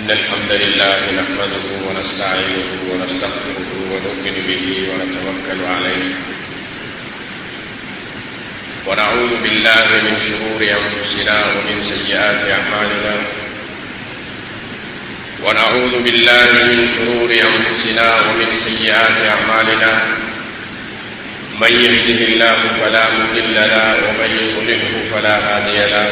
إن الحمد لله نحمده ونستعينه ونستغفره ونؤمن به ونتوكل عليه ونعوذ بالله من شرور أنفسنا ومن سيئات أعمالنا ونعوذ بالله من شرور أنفسنا ومن سيئات أعمالنا من يهده الله فلا مضل له ومن يضلله فلا هادي له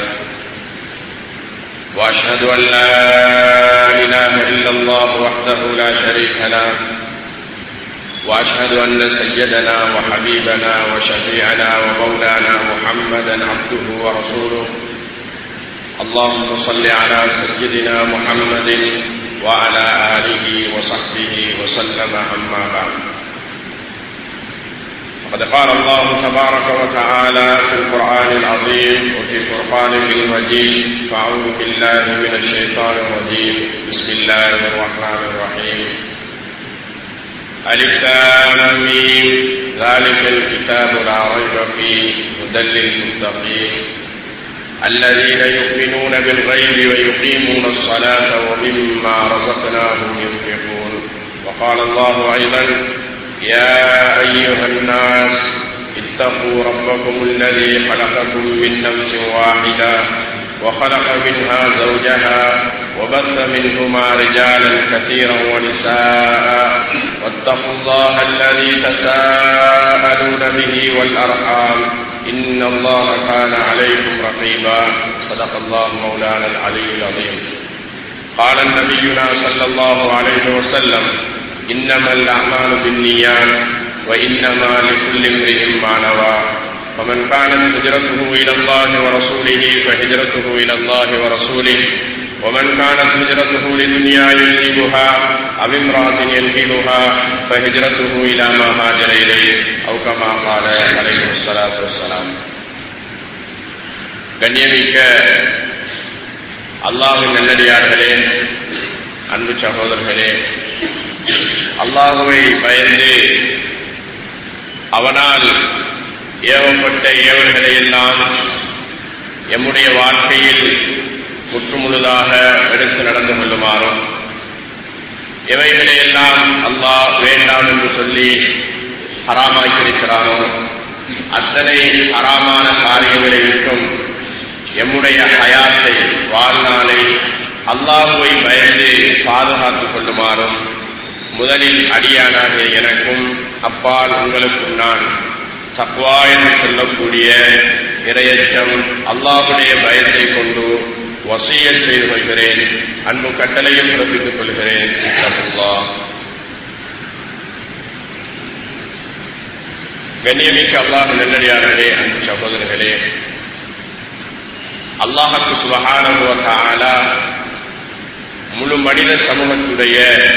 واشهد ان لا اله الا الله وحده لا شريك له واشهد ان سيدنا وحبيبنا وشفيعنا ومولانا محمدا عبده ورسوله اللهم صل على سيدنا محمد وعلى اله وصحبه وسلم اما بعد فقد قال الله تبارك وتعالى في القرآن العظيم وفي فرقانه المجيد فأعوذ بالله من الشيطان الرجيم بسم الله الرحمن الرحيم ألف ذلك الكتاب لا ريب فيه هدى للمتقين الذين يؤمنون بالغيب ويقيمون الصلاة ومما رزقناهم ينفقون وقال الله أيضا يا أيها الناس اتقوا ربكم الذي خلقكم من نفس واحدة وخلق منها زوجها وبث منهما رجالا كثيرا ونساء واتقوا الله الذي تساءلون به والأرحام إن الله كان عليكم رقيبا صدق الله مولانا العلي العظيم قال نبينا صلى الله عليه وسلم إنما الأعمال بالنيات وإنما لكل امرئ ما نوى فمن كانت هجرته إلى الله ورسوله فهجرته إلى الله ورسوله ومن كانت هجرته لدنيا يصيبها أو امرأة ينكلها فهجرته إلى ما هاجر إليه أو كما قال عليه الصلاة والسلام கண்ணியமிக்க அல்லாஹின் நல்லடியார்களே அன்பு சகோதரர்களே அல்லாஹுவை பயந்து அவனால் ஏவப்பட்ட ஏவல்களை எல்லாம் எம்முடைய வாழ்க்கையில் முற்றுமுழுதாக எடுத்து நடந்து கொள்ளுமாறும் எவைகளை எல்லாம் அல்லாஹ் வேண்டாம் என்று சொல்லி ஹராமாக்கியிருக்கிறானோ அத்தனை ஹராமான காரியங்களை விட்டும் எம்முடைய ஹயாத்தை வாழ்நாளை அல்லாஹுவை பயந்து பாதுகாத்துக் கொள்ளுமாறும் முதலில் அடியானாக எனக்கும் அப்பால் உங்களுக்கும் நான் தக்வா என்று சொல்லக்கூடிய இரையச்சம் அல்லாஹுடைய பயத்தை கொண்டு வசிய செய்து கொள்கிறேன் அன்பு கட்டளையும் பிறப்பித்துக் கொள்கிறேன் கண்ணியமிக்க அல்லாஹ் நெல்லடியார்களே அன்பு சகோதரர்களே அல்லாஹுக்கு சுபகான முழு மனித சமூகத்துடைய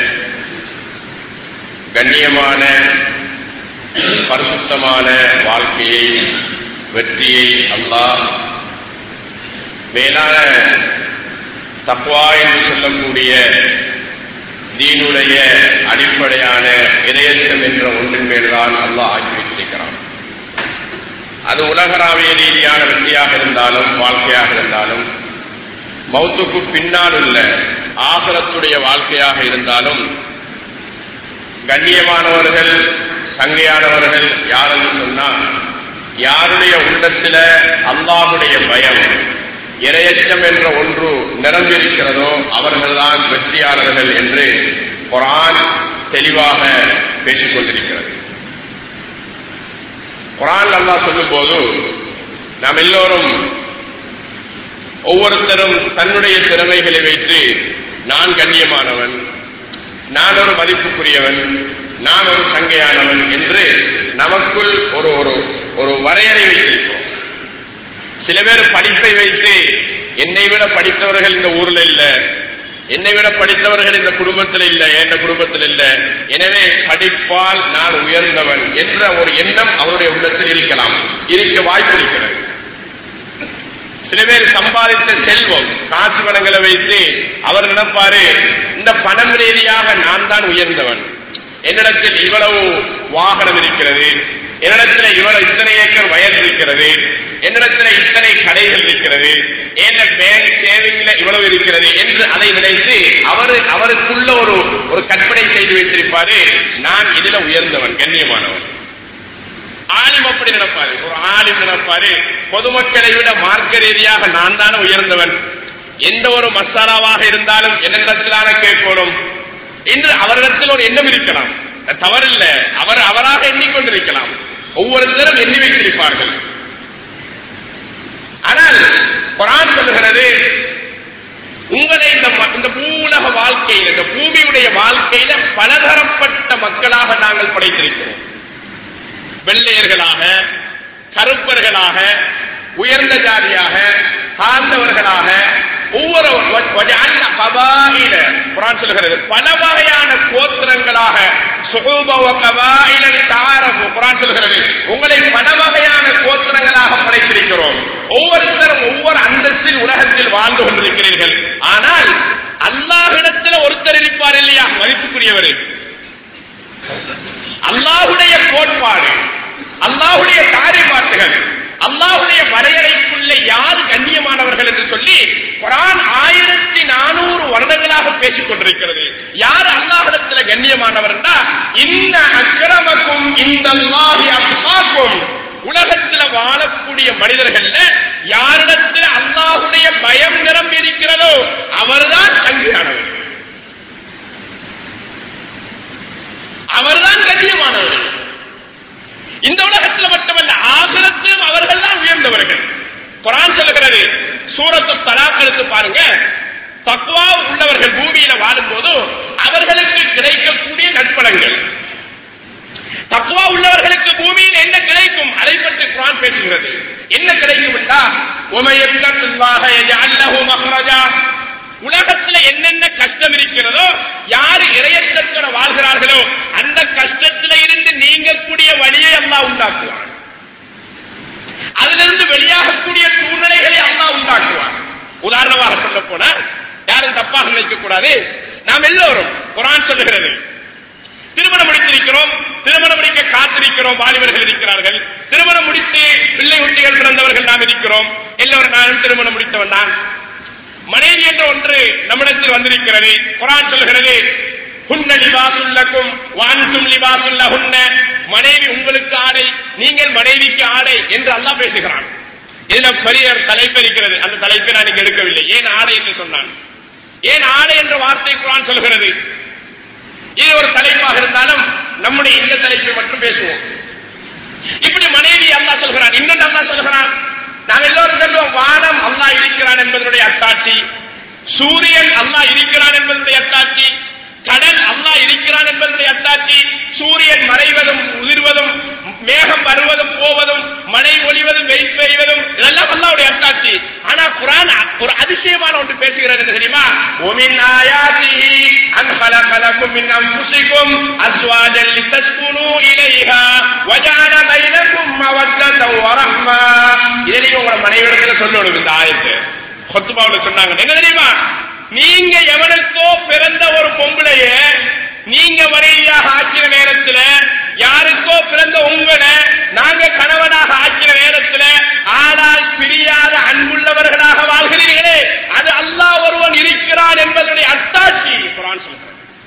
கண்ணியமான பரிசுத்தமான வாழ்க்கையை வெற்றியை அல்லாஹ் மேலான தக்குவா என்று சொல்லக்கூடிய தீனுடைய அடிப்படையான இரையச்சம் என்ற ஒன்றின் மேல்தான் அல்லாஹ் ஆக்கி வைத்திருக்கிறான் அது உலகளாவிய ரீதியான வெற்றியாக இருந்தாலும் வாழ்க்கையாக இருந்தாலும் மௌத்துக்கு பின்னால் உள்ள ஆகலத்துடைய வாழ்க்கையாக இருந்தாலும் கண்ணியமானவர்கள் சங்கையானவர்கள் யார் என்று சொன்னால் யாருடைய உள்ளத்துல அல்லாஹுடைய பயம் இரையச்சம் என்ற ஒன்று நிரம்பியிருக்கிறதோ அவர்கள்தான் வெற்றியாளர்கள் என்று குரான் தெளிவாக பேசிக் கொண்டிருக்கிறது குரான் அல்லா சொல்லும் போது நாம் எல்லோரும் ஒவ்வொருத்தரும் தன்னுடைய திறமைகளை வைத்து நான் கண்ணியமானவன் நான் ஒரு மதிப்புக்குரியவன் நான் ஒரு சங்கையானவன் என்று நமக்குள் ஒரு ஒரு ஒரு வரையறை வைத்திருக்கிறோம் சில பேர் படிப்பை வைத்து என்னை விட படித்தவர்கள் இந்த ஊர்ல இல்ல என்னை விட படித்தவர்கள் இந்த குடும்பத்தில் இல்ல எந்த குடும்பத்தில் இல்ல எனவே படிப்பால் நான் உயர்ந்தவன் என்ற ஒரு எண்ணம் அவருடைய உள்ளத்தில் இருக்கலாம் இருக்க வாய்ப்பு இருக்கிறது சில பேர் சம்பாதித்த செல்வம் காசு பணங்களை வைத்து அவர் நினைப்பாரு இந்த பணம் ரீதியாக நான் தான் உயர்ந்தவன் என்னிடத்தில் இவ்வளவு வாகனம் இருக்கிறது என்னிடத்தில் இவ்வளவு இத்தனை ஏக்கர் வயல் இருக்கிறது என்னிடத்தில் இத்தனை கடைகள் இருக்கிறது என்ன பேங்க் சேவிங்ல இவ்வளவு இருக்கிறது என்று அதை நினைத்து அவர் ஒரு ஒரு கற்பனை செய்து வைத்திருப்பாரு நான் இதுல உயர்ந்தவன் கண்ணியமானவன் ஆலிம் அப்படி நினைப்பாரு ஒரு ஆலிம் நினைப்பாரு பொதுமக்களை விட மார்க்க ரீதியாக நான் தானே உயர்ந்தவன் எந்த ஒரு மசாலாவாக இருந்தாலும் என்னிடத்திலான கேட்கணும் என்று அவரிடத்தில் ஒரு எண்ணம் இருக்கலாம் அது தவறில்ல அவர் அவராக எண்ணிக்கொண்டிருக்கலாம் ஒவ்வொருத்தரும் எண்ணி வைத்திருப்பார்கள் ஆனால் குரான் சொல்லுகிறது உங்களை இந்த ம- இந்த பூலக வாழ்க்கையில் இந்த பூமியுடைய வாழ்க்கையில பலதரப்பட்ட மக்களாக நாங்கள் படைத்திருக்கிறோம் வெள்ளையர்களாக கருப்பர்களாக உயர்ந்த ஜாதியாக தாழ்ந்தவர்களாக ஒவ்வொரு வ- வஜஅல்ன கபாயில, குர்ஆன் சொல்கிறது பல வகையான கோத்திரங்களாக சுகூப வ கபாயில லிதஆரஃபு, குர்ஆன் சொல்கிறது உங்களை பல வகையான கோத்திரங்களாக படைத்திருக்கிறோம் ஒவ்வொருத்தரும் ஒவ்வொரு அந்தஸ்தில் உலகத்தில் வாழ்ந்து கொண்டிருக்கிறீர்கள் ஆனால் அல்லாஹ்விடத்தில் ஒருத்தர் இருப்பார் இல்லையா மதிப்புக்குரியவர் அல்லாஹுடைய கோட்பாடு அல்லாஹுடைய காரியப்பாட்டுகள் அல்லாஹுடைய வரையறைக்குள்ளே யார் கண்ணியமானவர்கள் என்று சொல்லி குரான் ஆயிரத்தி நானூறு வருடங்களாக பேசிக் கொண்டிருக்கிறது யார் அல்லாஹிடத்தில் கண்ணியமானவர் இந்த அக்கிரமக்கும் இந்த அல்லாஹிக்கும் உலகத்தில் வாழக்கூடிய மனிதர்கள்ல யாரிடத்தில் அல்லாஹுடைய பயம் நிரம்பி இருக்கிறதோ அவர்தான் கல்வியானவர் அவர்தான் கண்ணியமானவர் இந்த உலகத்தில் மட்டுமல்ல ஆகிரத்திலும் அவர்கள் தான் உயர்ந்தவர்கள் குரான் சொல்லுகிறது சூரத்து தலாக் எடுத்து பாருங்க தக்குவா உள்ளவர்கள் பூமியில வாழும்போது அவர்களுக்கு கிடைக்கக்கூடிய நட்பலங்கள் தக்குவா உள்ளவர்களுக்கு பூமியில் என்ன கிடைக்கும் அதை பற்றி குரான் பேசுகிறது என்ன கிடைக்கும் என்றா உமையல்லாக அல்லஹு மஹ்ரஜா உலகத்துல என்னென்ன கஷ்டம் இருக்கிறதோ யாரு இறையற்றத்தோட வாழ்கிறார்களோ அந்த கஷ்டத்தில இருந்து நீங்கக்கூடிய வழியை அல்லாஹ் உண்டாக்குவார் அதிலிருந்து வெளியாகக்கூடிய சூழ்நிலைகளை அல்லாஹ் உண்டாக்குவார் உதாரணமாக சொல்ல போனா யாரும் தப்பாக நினைக்க கூடாது நாம் எல்லோரும் குரான் சொல்லுகிறது திருமணம் முடித்திருக்கிறோம் திருமணம் முடிக்க காத்திருக்கிறோம் வாலிபர்கள் இருக்கிறார்கள் திருமணம் முடித்து பிள்ளை குட்டிகள் பிறந்தவர்கள் நாம் இருக்கிறோம் எல்லோரும் நானும் திருமணம் முடித்தவன் தான் மனைவி என்ற ஒன்று நம்மிடத்தில் வந்திருக்கிறது குரான் சொல்கிறது ஹுன்ன லிபாசுல்லக்கும் வான்சும் லிபாசுல்ல ஹுன்ன மனைவி உங்களுக்கு ஆடை நீங்கள் மனைவிக்கு ஆடை என்று அல்லாஹ் பேசுகிறான் இதுல பெரிய ஒரு தலைப்பு இருக்கிறது அந்த தலைப்பை நான் இங்க எடுக்கவில்லை ஏன் ஆடை என்று சொன்னான் ஏன் ஆடை என்ற வார்த்தை குரான் சொல்கிறது இது ஒரு தலைப்பாக இருந்தாலும் நம்முடைய இந்த தலைப்பை மட்டும் பேசுவோம் இப்படி மனைவி அல்லா சொல்கிறான் இன்னொன்று அல்லா சொல்கிறான் நாம் எல்லோரும் சொல்லுவோம் வானம் அல்லா இருக்கிறான் என்பதனுடைய அத்தாட்சி சூரியன் அல்லா இருக்கிறான் என்பதனுடைய அத்தாட்சி கடல் அல்லா இருக்கிறான் என்பதனுடைய அத்தாட்சி சூரியன் மறைவதும் உதிர்வதும் மேகம் வருவதும் போவதும் மழை ஒளிவதும் வெயில் பெய்வதும் இதெல்லாம் அல்லாவுடைய அத்தாட்சி ஆனா குரான் ஒரு அதிசயமான ஒன்று பேசுகிறது என்ன தெரியுமா ஒமின் ஆயாத்திஹி அன் خلقكم من انفسكم ازواجا لتسكنوا اليها وجعل بينكم موده ورحمه இதை நீங்க உங்க மனைவிடத்துல சொல்லணும் இந்த ஆயத்து கொத்துபாவுல சொன்னாங்க என்ன தெரியுமா நீங்க எவனுக்கோ பிறந்த ஒரு பொம்பளைய நீங்க மனைவியாக ஆக்கிற நேரத்துல யாருக்கோ பிறந்த உங்களை நாங்க கணவனாக ஆக்கிற நேரத்துல ஆனால் பிரியாத அன்புள்ளவர்களாக வாழ்கிறீர்களே அது அல்லாஹ் ஒருவன் இருக்கிறான் என்பதனுடைய அத்தாட்சி குரான் சொல்கிறது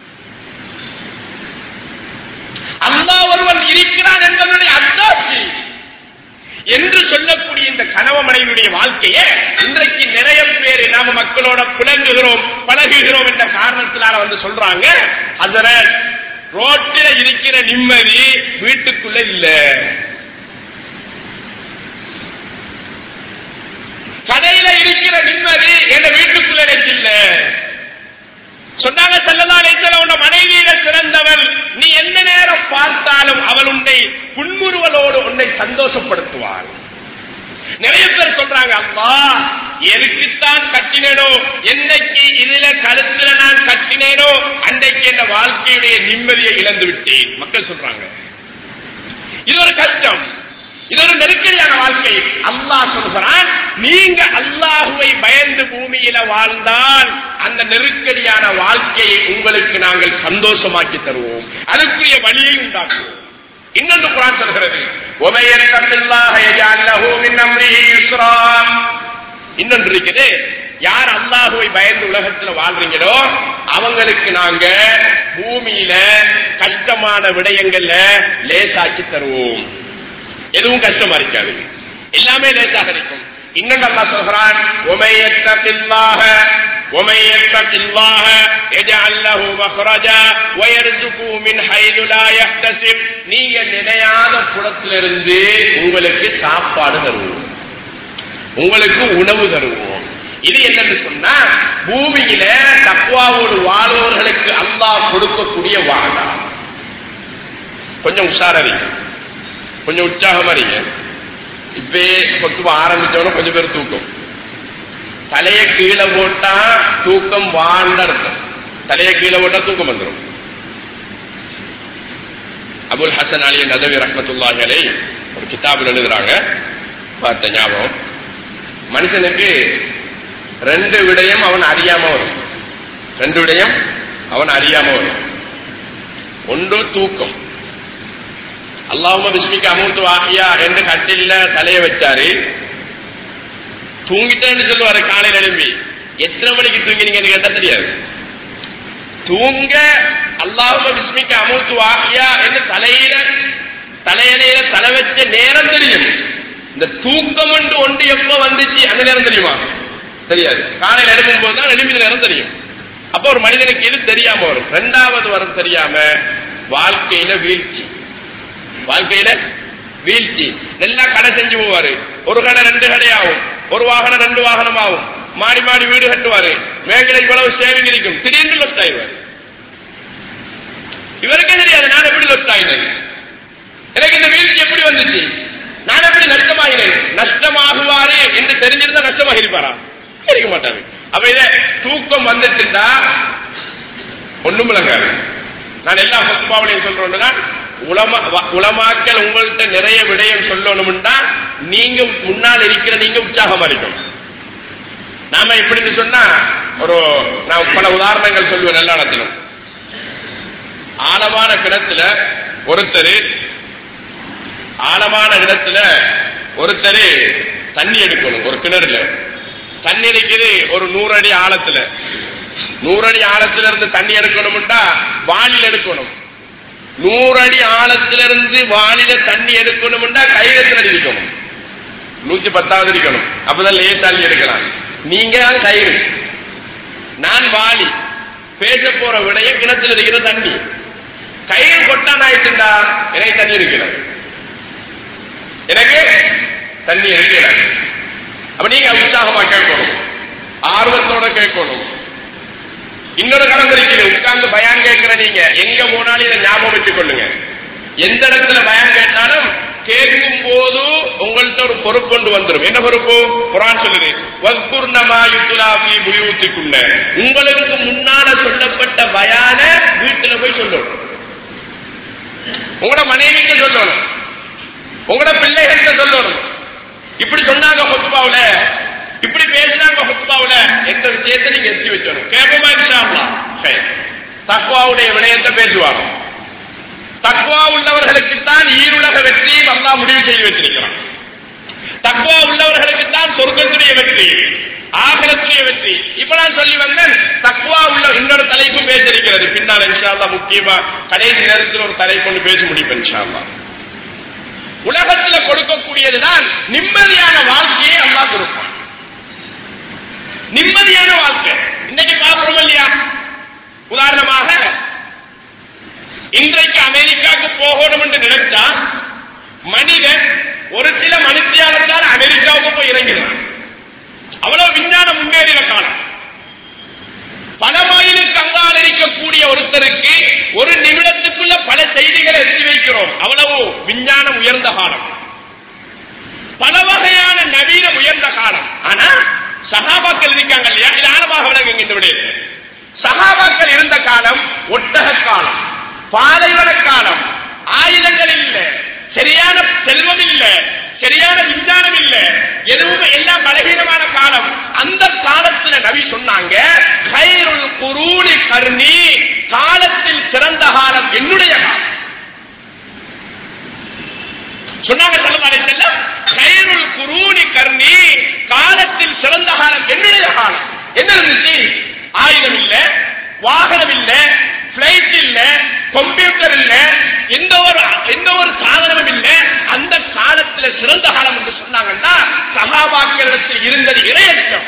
அல்லாஹ் ஒருவன் இருக்கிறான் என்பதனுடைய அத்தாட்சி என்று சொல்லக்கூடிய இந்த கணவ மனைவியுடைய வாழ்க்கையை இன்றைக்கு நிறைய பேர் நாம மக்களோட புலங்குகிறோம் பழகுகிறோம் என்ற காரணத்தினால வந்து சொல்றாங்க அதுல ரோட்டில இருக்கிற நிம்மதி வீட்டுக்குள்ள இல்ல கடையில இருக்கிற நிம்மதி என் வீட்டுக்குள்ள எனக்கு இல்ல சொன்னாங்க செல்லதா உன் மனைவியில சிறந்தவள் நீ எந்த நேரம் பார்த்தாலும் அவள் உன்னை புன்முறுவலோடு உன்னை சந்தோஷப்படுத்துவாள் நிறைய பேர் சொல்றாங்க அம்மா எதுக்குத்தான் கட்டினேனோ என்னைக்கு இதுல கருத்துல நான் கட்டினேனோ அன்றைக்கு என் வாழ்க்கையுடைய நிம்மதியை இழந்து விட்டேன் மக்கள் சொல்றாங்க இது ஒரு கஷ்டம் இது ஒரு நெருக்கடியான வாழ்க்கை அல்லாஹ் சொல்கிறான் நீங்க அல்லாஹுவை பயந்து பூமியில வாழ்ந்தால் அந்த நெருக்கடியான வாழ்க்கையை உங்களுக்கு நாங்கள் சந்தோஷமாக்கி தருவோம் அதுக்குரிய வழியை உண்டாக்குவோம் இன்னொன்று குரான் சொல்கிறது உமையத்தல்லாஹ யஜஅல் லஹு மின் அம்ரிஹி யுஸ்ரா இன்னொன்று இருக்குது யார் அல்லாஹுவை பயந்து உலகத்துல வாழ்றீங்களோ அவங்களுக்கு நாங்க பூமியில கஷ்டமான விடயங்கள்ல லேசாக்கி தருவோம் எதுவும் கஷ்டமா இருக்காது எல்லாமே லேசாக இருக்கும் இன்னும் அல்லாஹ் சொல்றான் உமையத்தகில்லாஹ உமையத்தகில்லாஹ يجعل له مخرجا ويرزقه من حيث لا يحتسب நீங்க நினையாத புறத்திலிருந்து உங்களுக்கு சாப்பாடு தருவோம் உங்களுக்கு உணவு தருவோம் இது என்னன்னு சொன்னா பூமியில தக்குவாவோடு வாழ்வோர்களுக்கு அல்லாஹ் கொடுக்கக்கூடிய வாழா கொஞ்சம் உஷாரறிங்க கொஞ்சம் உற்சாகம் அறிங்க இப்பே கொத்துவ ஆரம்பிச்சவன கொஞ்சம் பேர் தூக்கம் தலைய கீழே போட்டா தூக்கம் வாழ்ந்த இருக்கும் தலைய கீழே போட்டா தூக்கம் வந்துடும் அபுல் ஹசன் அலி நதவி ரஹமத்துல்லாஹி அலை ஒரு கிதாபில் எழுதுறாங்க பார்த்த ஞாபகம் மனுஷனுக்கு ரெண்டு விடயம் அவன் அறியாம வரும் ரெண்டு விடயம் அவன் அறியாம வரும் ஒன்று தூக்கம் அல்லாஹும பிஸ்மிக்கு அமௌண்ட் வாகியா என்று கட்டில தலைய வச்சாரு தூங்கிட்டேன்னு சொல்லுவாரு காலையில் எழும்பி எத்தனை மணிக்கு தூங்கினீங்கன்னு கேட்டா தெரியாது தூங்க அல்லாஹும பிஸ்மிக்கு அமௌண்ட் வாகியா என்று தலையில தலையில தலை வச்ச நேரம் தெரியும் இந்த தூக்கம் ஒன்று ஒன்று எப்ப வந்துச்சு அந்த நேரம் தெரியுமா தெரியாது காலையில் எழுப்பும் போது தான் எழுப்பின நேரம் தெரியும் அப்ப ஒரு மனிதனுக்கு இது தெரியாம வரும் ரெண்டாவது வரும் தெரியாம வாழ்க்கையில வீழ்ச்சி வாழ்க்கையில வீழ்ச்சி நல்லா கடை செஞ்சு போவாரு ஒரு கடை ரெண்டு கடை ஆகும் ஒரு வாகனம் ரெண்டு வாகனம் ஆகும் மாடி மாடி வீடு கட்டுவாரு மேகலை இவ்வளவு சேவிங் இருக்கும் திடீர்னு லொஸ்ட் ஆயிடுவார் இவருக்கே தெரியாது நான் எப்படி லொஸ்ட் ஆயினேன் எனக்கு இந்த வீழ்ச்சி எப்படி வந்துச்சு நான் எப்படி நஷ்டமாகிறேன் நஷ்டமாகுவாரு என்று தெரிஞ்சிருந்தா நஷ்டமாக இருப்பாரா இருக்க மாட்டாரு அப்ப இத தூக்கம் வந்துட்டுண்டா ஒண்ணும் விளங்காது நான் எல்லா பத்துபாவளையும் சொல்றேன்னா உலமா வ- உலமாக்கள் உங்கள்கிட்ட நிறைய விடயம் சொல்லணும்னா நீங்க முன்னால் இருக்கிற நீங்க உற்சாகமா இருக்கணும் நாம எப்படின்னு சொன்னா ஒரு நான் பல உதாரணங்கள் சொல்லுவேன் எல்லா இடத்திலும் ஆழமான கிணத்துல ஒருத்தர் ஆழமான இடத்துல ஒருத்தர் தண்ணி எடுக்கணும் ஒரு கிணறுல தண்ணி இருக்குது ஒரு நூறு அடி ஆழத்துல நூறு அடி ஆழத்துல இருந்து தண்ணி எடுக்கணும்டா வாளில் எடுக்கணும் நூறு அடி ஆழத்துல இருந்து வாளில தண்ணி எடுக்கணும்டா கையில அடி இருக்கணும் நூத்தி பத்தாவது இருக்கணும் அப்பதான் லே தண்ணி எடுக்கலாம் நீங்க தான் கயிறு நான் வாளி பேச போற விடைய கிணத்துல இருக்கிற தண்ணி கயிறு கொட்டான் ஆயிட்டுண்டா எனக்கு தண்ணி இருக்கிறது எனக்கு தண்ணி இருக்கிறது அப்ப நீங்க உற்சாகமா கேட்கணும் ஆர்வத்தோட கேட்கணும் இன்னொரு கடன் இருக்குது உட்கார்ந்து பயான் கேட்கிற நீங்க எங்க போனாலும் இதை ஞாபகம் வச்சுக் கொள்ளுங்க எந்த இடத்துல பயான் கேட்டாலும் கேட்கும் போது உங்கள்ட்ட ஒரு பொறுப்பு கொண்டு வந்துடும் என்ன பொறுப்பு குரான் சொல்லுது வக்குர்ணமா யுத்துலாபி புலியூத்திக்குள்ள உங்களுக்கு முன்னால சொல்லப்பட்ட பயான வீட்டுல போய் சொல்லணும் உங்களோட மனைவிக்கு சொல்லணும் உங்களோட பிள்ளைகள்கிட்ட சொல்லணும் இப்படி சொன்னாங்க ஹொத்பாவுல இப்படி பேசினாங்க ஹொத்பாவுல எந்த விஷயத்தை நீங்க எத்தி வச்சணும் கேப்பமா இன்ஷால்லா சரி தக்வாவுடைய விடயத்தை பேசுவாங்க தக்வா உள்ளவர்களுக்கு தான் ஈருலக வெற்றியும் அல்லாஹ் முடிவு செய்து வச்சிருக்கிறான் தக்வா உள்ளவர்களுக்கு தான் சொர்க்கத்துடைய வெற்றி ஆகலத்துடைய வெற்றி இப்ப நான் சொல்லி வந்தேன் தக்வா உள்ள இன்னொரு தலைப்பு பேசிருக்கிறது பின்னால் இன்ஷால்லா முக்கியமா கடைசி நேரத்தில் ஒரு தலைப்பு ஒன்று பேச முடியும் இன்ஷால்லா உலகத்துல கொடுக்கக்கூடியதுதான் நிம்மதியான வாழ்க்கையை அல்லாஹ் கொடுப்பான் நிம்மதியான வாழ்க்கை இன்னைக்கு பார்க்கிறோம் இல்லையா உதாரணமாக இன்றைக்கு அமெரிக்காவுக்கு போகணும் என்று நினைச்சா மனிதன் ஒரு சில மனுஷியாளத்தால் அமெரிக்காவுக்கு போய் இறங்கினான் அவ்வளவு விஞ்ஞானம் முன்னேறின காலம் பல மைலுக்கு அங்கால் இருக்கக்கூடிய ஒருத்தருக்கு ஒரு நிமிடத்துக்குள்ள பல செய்திகளை எழுதி வைக்கிறோம் அவ்வளவு விஞ்ஞானம் உயர்ந்த காலம் பல வகையான நவீன உயர்ந்த காலம் ஆனா சகாபாக்கள் இருக்காங்க இல்லையா இது ஆழமாக விளங்குங்க இந்த விடயத்தை சகாபாக்கள் இருந்த காலம் ஒட்டக காலம் பாலைவன காலம் ஆயுதங்கள் இல்ல சரியான செல்வம் இல்ல சரியான விஞ்ஞானம் இல்ல எதுவுமே எல்லாம் பலகீனமான காலம் அந்த காலத்துல நபி சொன்னாங்க கைருள் குரூனி கருணி காலத்தில் சிறந்த காலம் என்னுடைய காலம் சொன்னாங்க செல்லம் கைருள் குரூனி கருணி காலத்தில் சிறந்த காலம் என்னுடைய காலம் என்ன இருந்துச்சு ஆயுதம் இல்ல வாகனம் இல்ல பிளைட் இல்ல கம்ப்யூட்டர் இல்ல எந்த ஒரு எந்த ஒரு சாதனமும் இல்ல அந்த காலத்துல சிறந்த காலம் என்று சொன்னாங்கன்னா சகாபாக்களிடத்தில் இருந்தது இரையச்சம்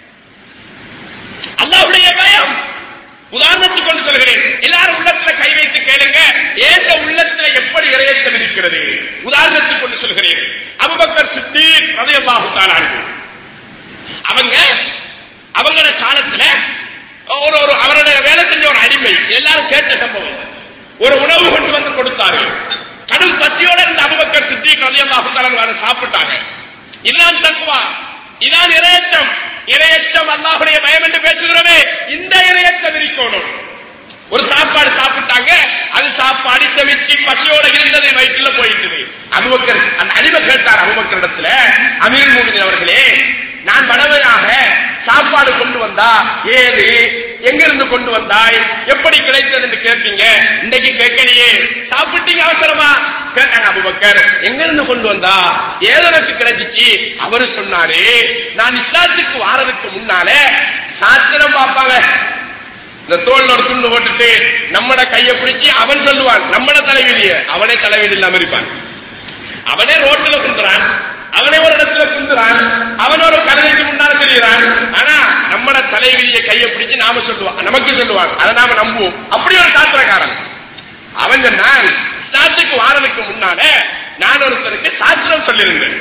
அல்லாவுடைய பயம் உதாரணத்துக்கு கொண்டு சொல்கிறேன் எல்லாரும் உள்ளத்துல கை வைத்து கேளுங்க ஏந்த உள்ளத்துல எப்படி இரையச்சம் இருக்கிறது உதாரணத்துக்கு கொண்டு சொல்கிறேன் அபுபக்கர் சித்தி ரதையல்லாஹு அவங்க அவங்களோட காலத்துல ஒரு ஒரு அவரோட வேலை செஞ்ச ஒரு அடிமை எல்லாரும் கேட்ட சம்பவம் ஒரு உணவு கொண்டு வந்து கொடுத்தாரு கடும் பசியோட இந்த அபுபக்கர் சித்தி ரதையல்லாஹு சாப்பிட்டாங்க இதான் தக்குவா இதான் இரையச்சம் இரையச்சம் அல்லாஹுடைய பயம் என்று பேசுகிறோமே இந்த இரையச்சம் இருக்கணும் ஒரு சாப்பாடு சாப்பிட்டாங்க அது சாப்பாடு செவிச்சு பசியோட இருந்தது வயிற்றுல போயிட்டது அபுபக்கர் அந்த அடிமை கேட்டார் அபுபக்கர் இடத்துல அமீர் மூமின் அவர்களே நான் வடவையாக சாப்பாடு கொண்டு வந்தா ஏது எங்கிருந்து கொண்டு வந்தாய் எப்படி கிடைத்தது என்று கேட்பீங்க இன்னைக்கு கேட்கலையே சாப்பிட்டீங்க அவசரமா கேட்டாங்க அபுபக்கர் எங்க இருந்து கொண்டு வந்தா ஏதனுக்கு கிடைச்சிச்சு அவரு சொன்னாரு நான் இஸ்லாத்துக்கு வாரதுக்கு முன்னால சாஸ்திரம் பார்ப்பாங்க இந்த தோல்ல ஒரு துண்டு போட்டுட்டு நம்மட கைய பிடிச்சி அவன் சொல்லுவான் நம்மட தலைவிதிய அவனே தலைவிதி இல்லாம இருப்பான் அவனே ரோட்ல குந்துறான் அவனே ஒரு இடத்துல குந்துறான் அவன் ஒரு கருணைக்கு முன்னால தெரிகிறான் ஆனா நம்மட தலைவிதியை கையை பிடிச்சு நாம சொல்லுவான் நமக்கு சொல்லுவான் அதை நாம நம்புவோம் அப்படி ஒரு சாஸ்திரக்காரன் அவன் சொன்னான் சாஸ்திரக்கு வாரனுக்கு முன்னால நான் ஒருத்தருக்கு சாஸ்திரம் சொல்லியிருந்தேன்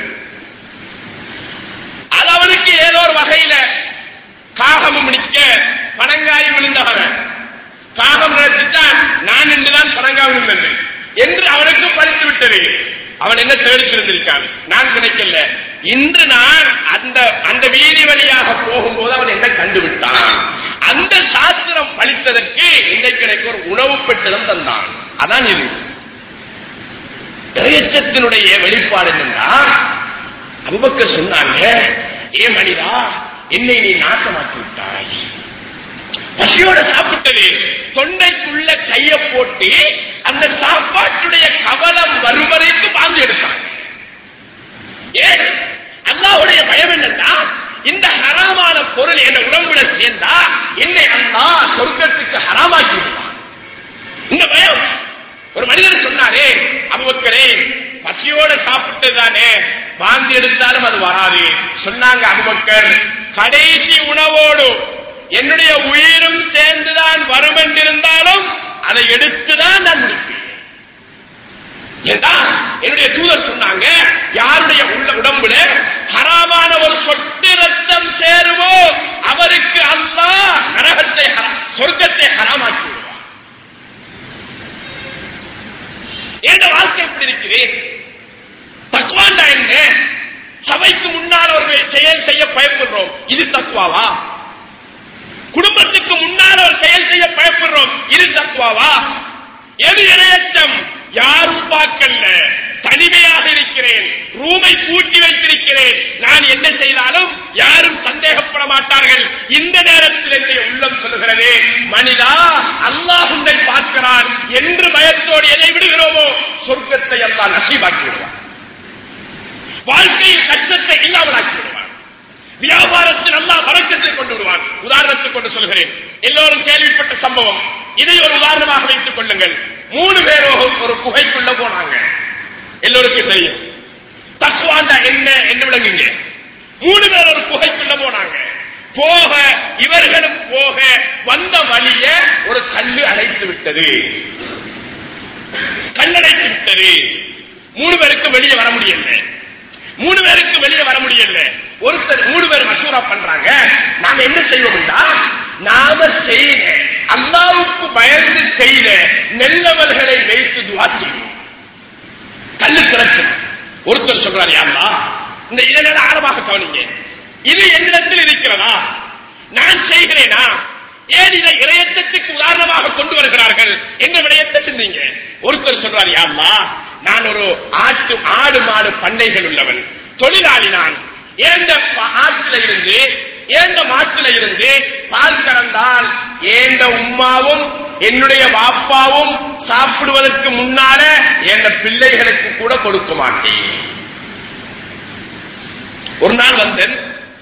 அது அவனுக்கு ஏதோ ஒரு வகையில காகமும் நிற்க பனங்காய் விழுந்தவன் காகம் நினைச்சுட்டான் நான் நின்றுதான் பனங்காய் விழுந்தது என்று அவனுக்கு படித்து விட்டது அவன் என்ன தேடித்திருந்திருக்கான் நான் நினைக்கல இன்று நான் அந்த அந்த வீதி வழியாக போகும்போது அவன் என்ன கண்டுவிட்டான் அந்த சாஸ்திரம் பழித்ததற்கு இன்றைக்கு எனக்கு ஒரு உணவு பெட்டலம் தந்தான் அதான் இது இறையச்சத்தினுடைய வெளிப்பாடு என்னன்னா அபுபக்கர் சொன்னாங்க ஏ மனிதா என்னை நீ நாசமாக்கி விட்டாய் பசியோட சாப்பிட்டது தொண்டைக்குள்ள கைய போட்டு அந்த சாப்பாட்டுடைய கவலம் வரும் வரைக்கும் பாந்து எடுத்தாங்க ஏன் அல்லாவுடைய பயம் என்னன்னா இந்த ஹராமான பொருள் என் உடம்புல சேர்ந்தா என்னை அல்லா சொர்க்கத்துக்கு ஹராமாக்கி விடுவான் இந்த பயம் ஒரு மனிதர் சொன்னாரே அபுபக்கரே பசியோட சாப்பிட்டு தானே வாந்தி எடுத்தாலும் அது வராது சொன்னாங்க அபுபக்கர் கடைசி உணவோடு என்னுடைய உயிரும் சேர்ந்துதான் வரும் என்றிருந்தாலும் அதை எடுத்துதான் நான் முடிப்பேன் ஏண்டா, என்னுடைய தூதர் சொன்னாங்க யாருடைய உள்ள உடம்புல ஹராமான ஒரு சொட்டு ரத்தம் சேருமோ அவருக்கு அல்லா நரகத்தை ஹரா- சொர்க்கத்தை ஹராமாக்கி விடுவார் எந்த வாழ்க்கை எப்படி இருக்குது தக்குவாண்டா என்ன சபைக்கு முன்னால் ஒரு செயல் செய்ய பயப்படுறோம் இது தக்குவாவா குடும்பத்துக்கு முன்னால் ஒரு செயல் செய்ய பயப்படுறோம் இது தக்குவாவா எது இணையச்சம் யாரும் பார்க்கல தனிமையாக இருக்கிறேன் ரூமை பூட்டி வைத்திருக்கிறேன் நான் என்ன செய்தாலும் யாரும் சந்தேகப்பட மாட்டார்கள் இந்த நேரத்தில் என்னுடைய உள்ளம் சொல்லுகிறது மனிதா அல்லாஹ் உன்னை பார்க்கிறான் என்று பயத்தோடு எதை விடுகிறோமோ சொர்க்கத்தை எல்லாம் நசீபாக்கி விடுவான் வாழ்க்கையில் கஷ்டத்தை இல்லாமலாக்கி விடுவான் வியாபாரத்தில் அல்லாஹ் வழக்கத்தை கொண்டு விடுவான் உதாரணத்துக்கு கொண்டு சொல்கிறேன் எல்லோரும் கேள்விப்பட்ட சம்பவம் இதை ஒரு உதாரணமாக வைத்துக் கொள்ளுங்கள் மூணு பேரோ ஒரு குகைக்குள்ள போனாங்க எல்லோருக்கும் தெரியும் தக்குவாண்டா என்ன என்ன விளங்குங்க மூணு பேர் ஒரு குகைக்குள்ள போனாங்க போக இவர்களும் போக வந்த வழிய ஒரு கல்லு அடைத்து விட்டது கல்லடைத்து விட்டது மூணு பேருக்கு வெளியே வர முடியல மூணு பேருக்கு வெளியே வர முடியல ஒருத்தர் மூணு பேர் மசூரா பண்றாங்க நாம என்ன செய்வோம்னா நாம செய்த அல்லாவுக்கு பயந்து செய்த நெல்லவர்களை வைத்து துவா செய்வோம் கல்லு திறக்கு ஒருத்தர் சொல்றாரு யாருலா இந்த இதை ஆழமாக கவனிங்க இது என்னிடத்தில் இருக்கிறதா நான் செய்கிறேனா ஏன் இதை இளையத்துக்கு உதாரணமாக கொண்டு வருகிறார்கள் என்ற விடயத்தை சிந்திங்க ஒருத்தர் சொல்றார் யாருலா நான் ஒரு ஆட்டு ஆடு மாடு பண்ணைகள் உள்ளவன் தொழிலாளி நான் ஏந்த ப- ஆட்டில இருந்து ஏந்த மாட்டில இருந்து பால் கறந்தால் ஏந்த உம்மாவும் என்னுடைய பாப்பாவும் சாப்பிடுவதற்கு முன்னால என் பிள்ளைகளுக்கு கூட கொடுக்க மாட்டேன் ஒரு நாள் வந்தேன்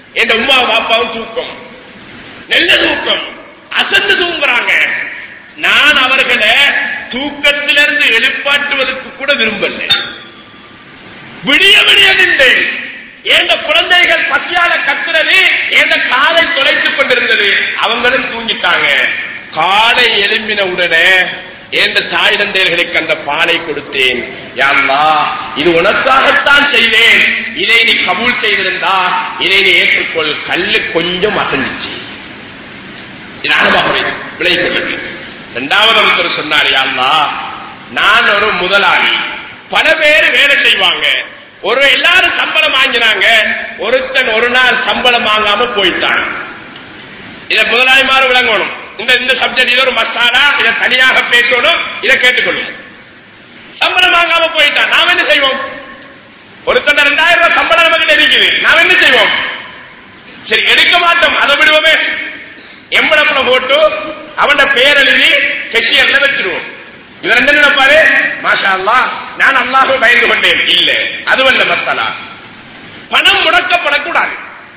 என் உமா பாப்பாவும் தூக்கம் நல்ல தூக்கம் அசந்து தூங்குறாங்க நான் அவர்களை தூக்கத்திலிருந்து எழுப்பாட்டுவதற்கு கூட விரும்பல விடிய விடிய நின்றேன் எந்த குழந்தைகள் பசியால கத்துறது எந்த காலை தொலைத்துக் கொண்டிருந்தது அவங்களும் தூங்கிட்டாங்க காலை எழும்பின உடனே எந்த தாய் தந்தையர்களுக்கு அந்த பாலை கொடுத்தேன் யாருலா இது உனக்காகத்தான் செய்தேன் இதை நீ கபூல் செய்திருந்தா இதை நீ ஏற்றுக்கொள் கல்லு கொஞ்சம் அசஞ்சிச்சு இது அனுபவம் விளை கொள்ளுங்க இரண்டாவது ஒருத்தர் சொன்னார் யாருலா நான் ஒரு முதலாளி பல பேர் வேலை செய்வாங்க ஒரு எல்லாரும் சம்பளம் வாங்கினாங்க ஒருத்தன் ஒரு நாள் சம்பளம் வாங்காம போயிட்டான் இத முதலாளிமாறு விளங்கணும் இந்த இந்த சப்ஜெக்ட் இது ஒரு மசாலா இதை தனியாக பேசணும் இதை கேட்டுக்கொள்ளும் சம்பளம் வாங்காம போயிட்டான் நாம் என்ன செய்வோம் ஒருத்தன் ரெண்டாயிரம் ரூபாய் சம்பளம் நமக்கு இருக்குது நாம் என்ன செய்வோம் சரி எடுக்க மாட்டோம் அதை விடுவோமே எம்பளப்புல போட்டு அவன பேர் எழுதி கெட்டியர்ல வச்சிருவோம் இவர் என்ன நினைப்பாரு மாஷா அல்லா நான் அல்லாஹ் பயந்து கொண்டேன் இல்ல அதுவல்ல மசாலா பணம் முடக்கப்படக்கூடாது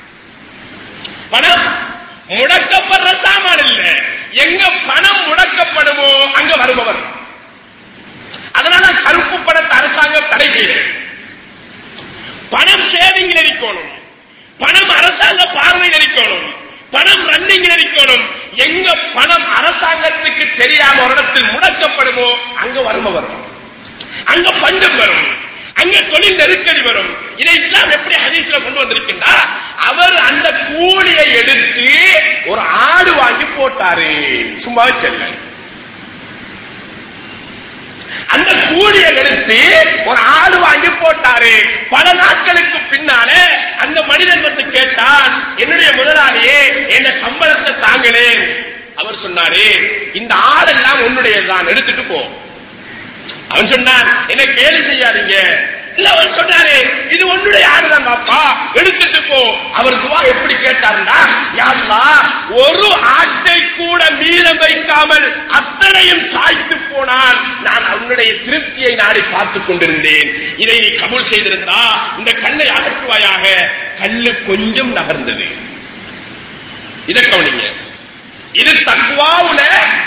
பணம் முடக்கப்படுற சாமான் இல்ல எங்க பணம் முடக்கப்படுமோ அங்க வருபவர் அதனால கருப்பு பணத்தை அரசாங்கம் தடை செய்யுது பணம் சேவிங்கில் இருக்கணும் பணம் அரசாங்க பார்வையில் இருக்கணும் பணம் ரன்னிங் இருக்கணும் எங்க பணம் அரசாங்கத்துக்கு தெரியாம ஒரு இடத்தில் முடக்கப்படுமோ அங்க வறுமை வரும் அங்க பஞ்சம் வரும் அங்க தொழில் நெருக்கடி வரும் இதை இஸ்லாம் எப்படி ஹதீஸ்ல கொண்டு வந்திருக்கின்றா அவர் அந்த கூலியை எடுத்து ஒரு ஆடு வாங்கி போட்டாரு சும்மாவே செல்ல அந்த கூலியை எடுத்து ஒரு ஆடு வாங்கி போட்டாரு பல நாட்களுக்கு பின்னால அந்த மனிதன் வந்து கேட்டான் என்னுடைய முதலாளியே என்ன சம்பளத்தை தாங்களேன் அவர் சொன்னாரு இந்த ஆடெல்லாம் உன்னுடையதுதான் எடுத்துட்டு போ அவன் சொன்னான் என்ன கேலி செய்யாதீங்க இல்ல அவர் சொன்னாரு இது உன்னுடைய ஆடுதான் பாப்பா எடுத்துட்டு போ அவர் துவா எப்படி கேட்டாருன்னா யாருலா ஒரு ஆட்டை கூட மீதம் வைக்காமல் அத்தனையும் சாய்த்து போனான் நான் அவனுடைய திருப்தியை நாடி பார்த்துக் கொண்டிருந்தேன் இதை நீ கபூல் செய்திருந்தா இந்த கல்லை அகற்றுவாயாக கல்லு கொஞ்சம் நகர்ந்தது இதை கவனிங்க இது தக்குவாவுல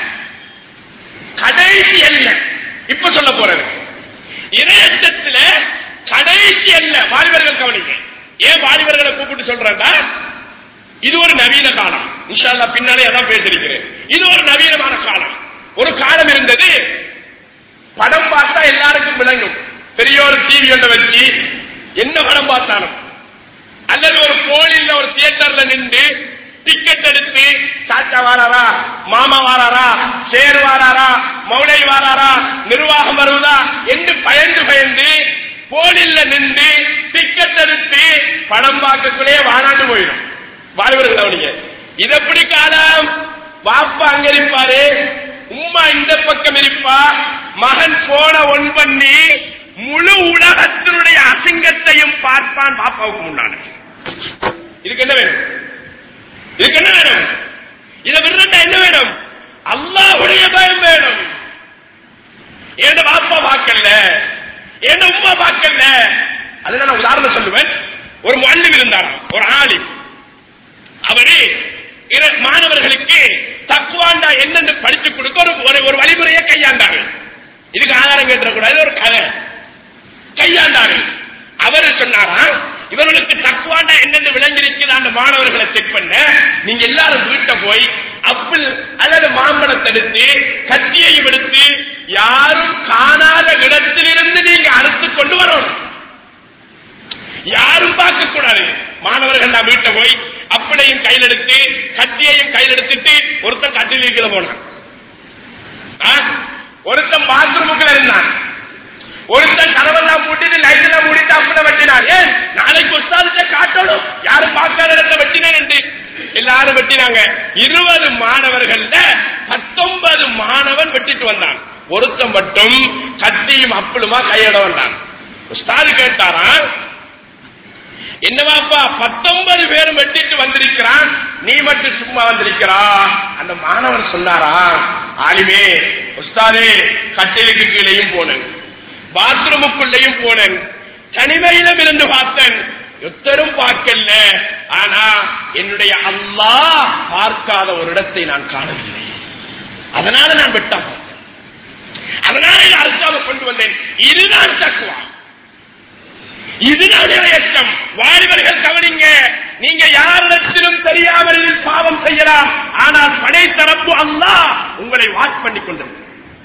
கடைசி அல்ல இப்ப சொல்ல போறது இணையச்சத்துல கடைசி அல்ல வாலிபர்கள் கவனிங்க ஏன் வாலிபர்களை கூப்பிட்டு சொல்றேன்னா இது ஒரு நவீன காலம் இன்ஷால்லா பின்னாலே அதான் பேசிருக்கிறேன் இது ஒரு நவீனமான காலம் ஒரு காலம் இருந்தது படம் பார்த்தா எல்லாருக்கும் விளங்கும் பெரிய ஒரு டிவி ஒன்றை வச்சு என்ன படம் பார்த்தாலும் அல்லது ஒரு போலில ஒரு தியேட்டர்ல நின்று டிக்கெட் எடுத்து சாச்சா வாராரா மாமா வாராரா சேர் வாராரா மௌனை வாராரா நிர்வாகம் வருவதா என்று பயந்து பயந்து போலில் நின்று டிக்கெட் எடுத்து படம் பார்க்கக்குள்ளே வானாண்டு போயிடும் வாலிபர்கள் அவனிங்க இது எப்படி காலம் வாப்பா அங்க இருப்பாரு உம்மா இந்த பக்கம் இருப்பா மகன் போன ஒன் பண்ணி முழு உலகத்தினுடைய அசிங்கத்தையும் பார்ப்பான் பாப்பாவுக்கு முன்னால இதுக்கு என்ன வேணும் இதுக்கு என்ன வேணும் இதை விடுறா என்ன வேணும் அல்லாஹ்வுடைய பயம் வேணும் என் பாப்பா பார்க்கல என் உமா பார்க்கல அதுல நான் உதாரணம் சொல்லுவேன் ஒரு மல்லிம் இருந்தாராம் ஒரு ஆலிம் அவரு இர- மாணவர்களுக்கு தக்குவாண்டா என்னென்னு படிச்சு கொடுக்க ஒரு ஒரு- ஒரு வழிமுறையை கையாண்டாரு இதுக்கு ஆதாரம் கேட்டக்கூடாது ஒரு கதை கையாண்டாரு அவரு சொன்னாராம் இவர்களுக்கு தக்குவாண்டா என்னென்ன விளங்கிருக்குது அந்த மாணவர்களை செக் பண்ண நீங்க எல்லாரும் வீட்டை போய் அப்பிள் அல்லது மாம்பழத்தை எடுத்து கத்தியையும் எடுத்து யாரும் காணாத இடத்திலிருந்து நீங்க அறுத்து கொண்டு வரணும் யாரும் பார்க்க கூடாது மாணவர்கள் நான் வீட்டை போய் அப்படியும் கையில் எடுத்து கத்தியையும் கையில் எடுத்துட்டு ஒருத்தன் கட்டில் இருக்கிற போனான் ஆ? ஒருத்தன் பாத்ரூமுக்குள்ள இருந்தான் ஒருத்தன் கதவெல்லாம் மூட்டிட்டு லைட் எல்லாம் மூடிட்டு அப்பட வெட்டினான் ஏன் நாளைக்கு உஸ்தாதிட்ட காட்டணும் யாரும் பார்க்காத இடத்தை வெட்டினேன் என்று எல்லாரும் வெட்டினாங்க இருபது மாணவர்கள்ல பத்தொன்பது மாணவன் வெட்டிட்டு வந்தான் ஒருத்தன் மட்டும் கத்தியும் அப்பளுமா கையிட வந்தான் உஸ்தாது கேட்டாராம் என்னவாப்பா பத்தொன்பது பேரும் வெட்டிட்டு வந்திருக்கிறான் நீ மட்டும் சும்மா வந்திருக்கிறா அந்த மாணவன் சொன்னாரா ஆலிமே உஸ்தாதே கட்டிலுக்கு கீழேயும் போனேன் பாத்ரூமுக்குள்ளேயும் போனேன் தனிமையிலும் இருந்து பார்த்தேன் எத்தரும் பார்க்கல ஆனா என்னுடைய அல்லாஹ் பார்க்காத ஒரு இடத்தை நான் காணவில்லை அதனால நான் வெட்டாம அதனால இந்த அர்த்தாவை கொண்டு வந்தேன் இதுதான் தக்குவா இதுதான் இரையச்சம் வாலிபர்கள் கவனிங்க நீங்க யாரிடத்திலும் தெரியாமல் பாவம் செய்யலாம் ஆனால் படைத்தரப்பு அல்லாஹ் உங்களை வாட்ச் பண்ணி கொண்டிருக்கிறார்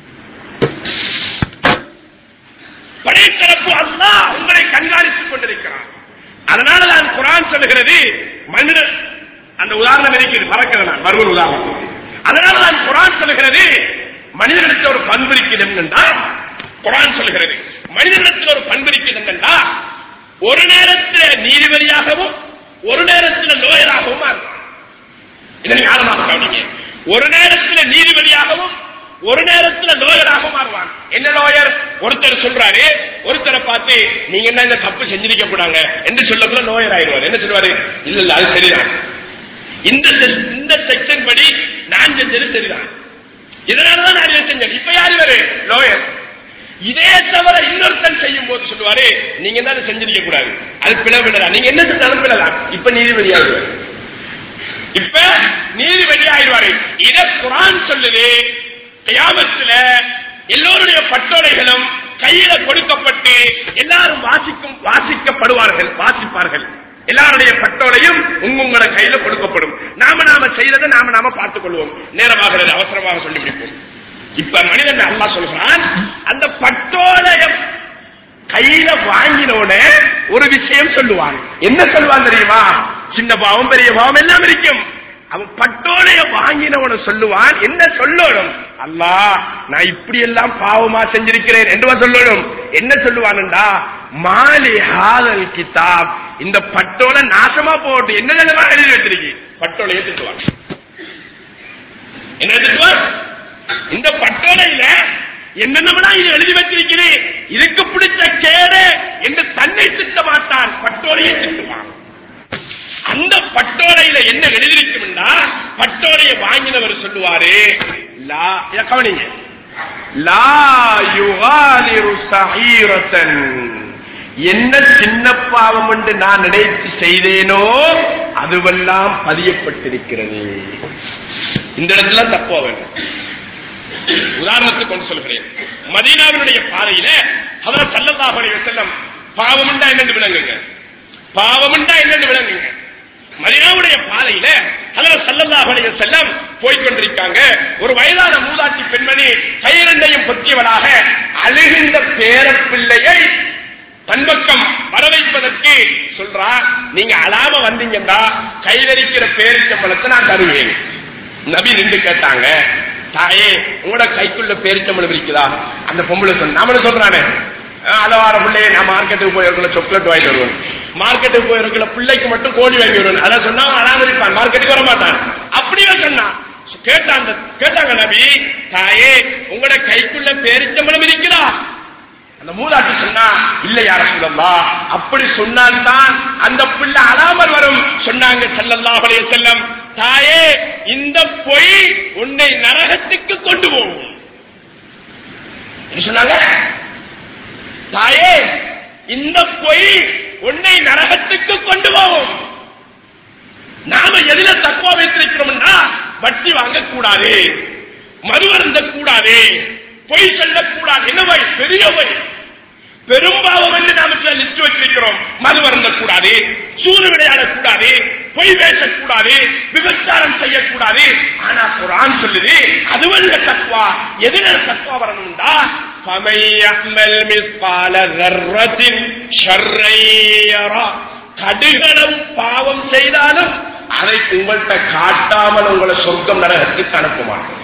படைத்தரப்பு அல்லாஹ் உங்களை கண்காணித்துக் கொண்டிருக்கிறான் அதனால தான் குரான் சொல்லுகிறது மனித அந்த உதாரணம் இருக்கிறது மறக்கிறேன் நான் மறுபடியும் உதாரணம் அதனால தான் குரான் சொல்லுகிறது மனிதனுக்கு ஒரு பண்பு இருக்கிறது என்றால் குரான் சொல்லுகிறது மனிதனுக்கு ஒரு பண்பு இருக்கிறது என்றால் ஒரு நேரத்தில் நீதிபதியாகவும் ஒரு நேரத்தில் லோயராகவும் மாறுவான் இதை நீங்க ஆழமாக கவனிங்க ஒரு நேரத்தில் நீதிபதியாகவும் ஒரு நேரத்துல லோயராக மாறுவான் என்ன லோயர் ஒருத்தர் சொல்றாரு ஒருத்தரை பார்த்து நீங்க என்ன இந்த தப்பு செஞ்சிருக்க கூடாங்க என்று சொல்லக்குள்ள லோயர் ஆயிடுவார் என்ன சொல்லுவாரு இல்ல இல்ல அது சரிதான் இந்த செ- இந்த செக்ஷன் படி நான் செஞ்சது சரிதான் இதனாலதான் நான் இதை செஞ்சேன் இப்ப யாரு இவரு லோயர் இதே தவிர இன்னொருத்தன் செய்யும் போது சொல்லுவாரு நீங்க என்ன அதை செஞ்சிருக்க கூடாது அது பிளவிடலாம் நீங்க என்ன செஞ்சாலும் பிளலாம் இப்ப நீதிபதி ஆகுவார் இப்ப நீதிபதி ஆயிடுவாரு இத குரான் சொல்லுது கியாமத்துல எல்லோருடைய பட்டோலைகளும் கையில கொடுக்கப்பட்டு எல்லாரும் வாசிக்கும் வாசிக்கப்படுவார்கள் வாசிப்பார்கள் எல்லாருடைய பட்டோலையும் உங்களோட கையில கொடுக்கப்படும் நாம நாம செய்யறதை நாம நாம பார்த்துக் கொள்வோம் நேரமாகிறது அவசரமாக சொல்லி முடிப்போம் இப்ப மனிதன் அல்லாஹ் சொல்றான் அந்த பட்டோலைய கையில வாங்கினோட ஒரு விஷயம் சொல்லுவான் என்ன சொல்லுவான் தெரியுமா சின்ன பாவம் பெரிய பாவம் எல்லாம் இருக்கும் அவன் பட்டோலைய வாங்கினவன சொல்லுவான் என்ன சொல்லணும் அல்லாஹ் நான் இப்படி எல்லாம் பாவமா செஞ்சிருக்கிறேன் என்று சொல்லணும் என்ன சொல்லுவான்டா மாலி ஹாதல் கிதாப் இந்த பட்டோலை நாசமா போட்டு என்ன நிலைமா எழுதி வச்சிருக்கு பட்டோலையை திட்டுவான் என்ன திட்டுவான் இந்த பட்டோலையில என்னென்னலாம் இது எழுதி வச்சிருக்கிறேன் இதுக்கு பிடிச்ச கேடு என்று தன்னை திட்ட மாட்டான் பட்டோலையை திட்டுவான் அந்த பட்டோலையில என்ன எழுதிருக்கும்னா பட்டோலையை வாங்கினவர் சொல்லுவாரு லா இத கவனிங்க லா யுகாதிரு சஹீரத்தன் என்ன சின்ன பாவம் என்று நான் நினைத்து செய்தேனோ அதுவெல்லாம் பதியப்பட்டிருக்கிறது இந்த இடத்துல தப்பா வேணும் உதாரணத்துக்கு கொண்டு சொல்கிறேன் மதீனாவினுடைய பாதையில அவர் சல்லல்லாஹு செல்லம் பாவமுண்டா என்னன்னு விளங்குங்க பாவமுண்டா என்னன்னு விளங்குங்க மதீனாவுடைய பாதையில ஹலர் சல்லல்லாஹு அலைஹி செல்லம் போய்கொண்டிருக்காங்க ஒரு வயதான மூதாட்டி பெண்மணி கைரண்டையும் பொத்தியவளாக அழுகின்ற பேரப்பிள்ளையை தன் பக்கம் வர வைப்பதற்கு சொல்றா நீங்க அழாம வந்தீங்கன்னா கைவரிக்கிற பேரிச்சம்பளத்தை நான் தருவேன் நபி நின்று கேட்டாங்க தாயே உங்களோட கைக்குள்ள பேரிச்சம்பளம் இருக்குதா அந்த பொம்பளை சொன்ன நம்மளும் சொல்றானே அளவார பிள்ளைய நான் மார்க்கெட்டுக்கு போயிருக்கல சாக்லேட் வாங்கிட்டு வருவேன் மார்க்கெட்டுக்கு போயிருக்கல பிள்ளைக்கு மட்டும் கோழி வாங்கி வருவேன் அதான் சொன்னா அழாம இருப்பான் மார்க்கெட்டுக்கு வர மாட்டான் அப்படியே சொன்னான் கேட்டாங்க கேட்டாங்க நபி தாயே உங்களோட கைக்குள்ள பேரிச்சம்பளம் இருக்குதா அந்த மூதாட்டி சொன்னா இல்ல யார சொல்லலாம் அப்படி சொன்னால்தான் அந்த பிள்ளை அழாமல் வரும் சொன்னாங்க செல்லல்லாஹ் அலைஹி செல்லம் தாயே இந்த பொய் உன்னை நரகத்துக்கு கொண்டு போகும் என்ன சொன்னாங்க தாயே இந்த பொய் உன்னை நரகத்துக்கு கொண்டு போகும் நாம எதில தப்பா வைத்திருக்கிறோம்னா வட்டி வாங்கக்கூடாது மது அருந்த கூடாது பொய் சொல்லக்கூடாது என்னவை பெரியவை பெரும்பாவம் என்று நாம சில லிஸ்ட் வச்சிருக்கிறோம் மது அருந்தக்கூடாது சூது விளையாடக்கூடாது பொய் பேசக்கூடாது விபச்சாரம் செய்யக்கூடாது ஆனா குரான் சொல்லுது அதுவல்ல தக்குவா எதுல தக்குவா வரணும்டா فَمَيَّعْمَلْ مِثْقَالَ ذَرَّةٍ شَرًّا يَرَهُ கடுகளவு பாவம் செய்தாலும் அதை உங்கள்கிட்ட காட்டாமல் உங்களை சொர்க்கம் நரகத்துக்கு அனுப்ப மாட்டோம்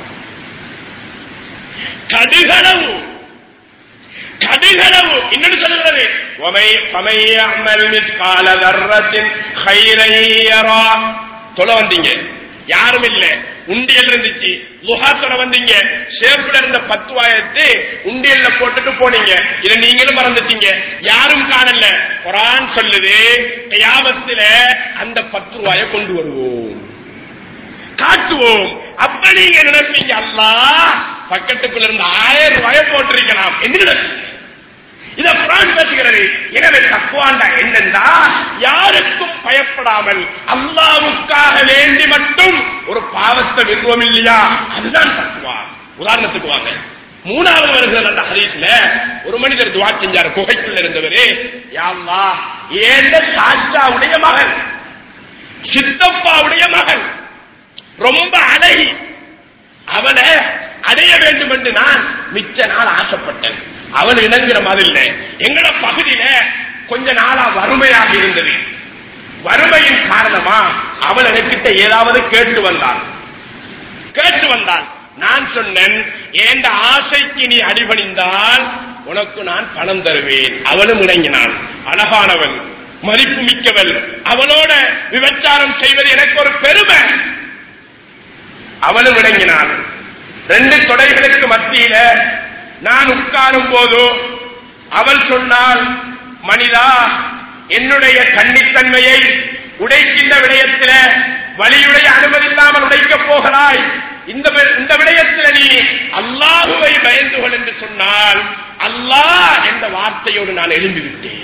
கடுகளவு கடுகளவு இன்னொன்று சொல்லுகிறது وَمَن فَمَن يَعْمَلْ مِثْقَالَ ذَرَّةٍ خَيْرًا يَرَهُ தொலை வந்தீங்க யாரும் இல்ல உண்டியல் இருந்துச்சு லுஹாத்தோட வந்தீங்க ஷேப்ல இருந்த பத்து வாயத்து உண்டியல்ல போட்டுட்டு போனீங்க இதை நீங்களும் மறந்துட்டீங்க யாரும் காணல குரான் சொல்லுது கியாமத்துல அந்த பத்து ரூபாய கொண்டு வருவோம் காட்டுவோம் அப்ப நீங்க நினைப்பீங்க அல்லா பக்கத்துக்குள்ள இருந்து ஆயிரம் ரூபாய போட்டிருக்கலாம் என்று நினைப்பீங்க இத குரான் பேசுகிறது எனவே தக்குவாண்டா என்னென்றா யாருக்கும் பயப்படாமல் அல்லாவுக்காக வேண்டி மட்டும் ஒரு பாவத்தை விரும்புவோம் இல்லையா அதுதான் தக்குவா உதாரணத்துக்கு வாங்க மூணாவது வருகிறது அந்த ஹதீஸ்ல ஒரு மனிதர் துவா செஞ்சார் குகைக்குள்ள இருந்தவரு யாழ்லா ஏந்த சாஸ்தாவுடைய மகன் சித்தப்பாவுடைய மகன் ரொம்ப அழகி அவளை அடைய வேண்டும் என்று நான் மிச்ச நாள் ஆசைப்பட்டேன் அவள் இணங்குற மாதிரி இல்லை எங்கட பகுதியில கொஞ்ச நாளா வறுமையாக இருந்தது வறுமையின் காரணமா அவள் எனக்கிட்ட ஏதாவது கேட்டு வந்தாள் கேட்டு வந்தாள் நான் சொன்னேன் எந்த ஆசைக்கு நீ அடிபணிந்தால் உனக்கு நான் பணம் தருவேன் அவளும் இணங்கினாள் அழகானவள் மதிப்பு மிக்கவள் அவளோட விபச்சாரம் செய்வது எனக்கு ஒரு பெருமை அவளும் இணங்கினாள் ரெண்டு தொடைகளுக்கு மத்தியில நான் உட்காரும் போது அவள் சொன்னால் மனிதா என்னுடைய கன்னித்தன்மையை உடைக்கின்ற விடயத்தில வழியுடைய அனுமதி இல்லாமல் உடைக்கப் போகிறாய் இந்த வி- இந்த விடயத்தில் நீ அல்லாஹுவை பயந்து கொள் என்று சொன்னால் அல்லாஹ் என்ற வார்த்தையோடு நான் எழும்பிவிட்டேன்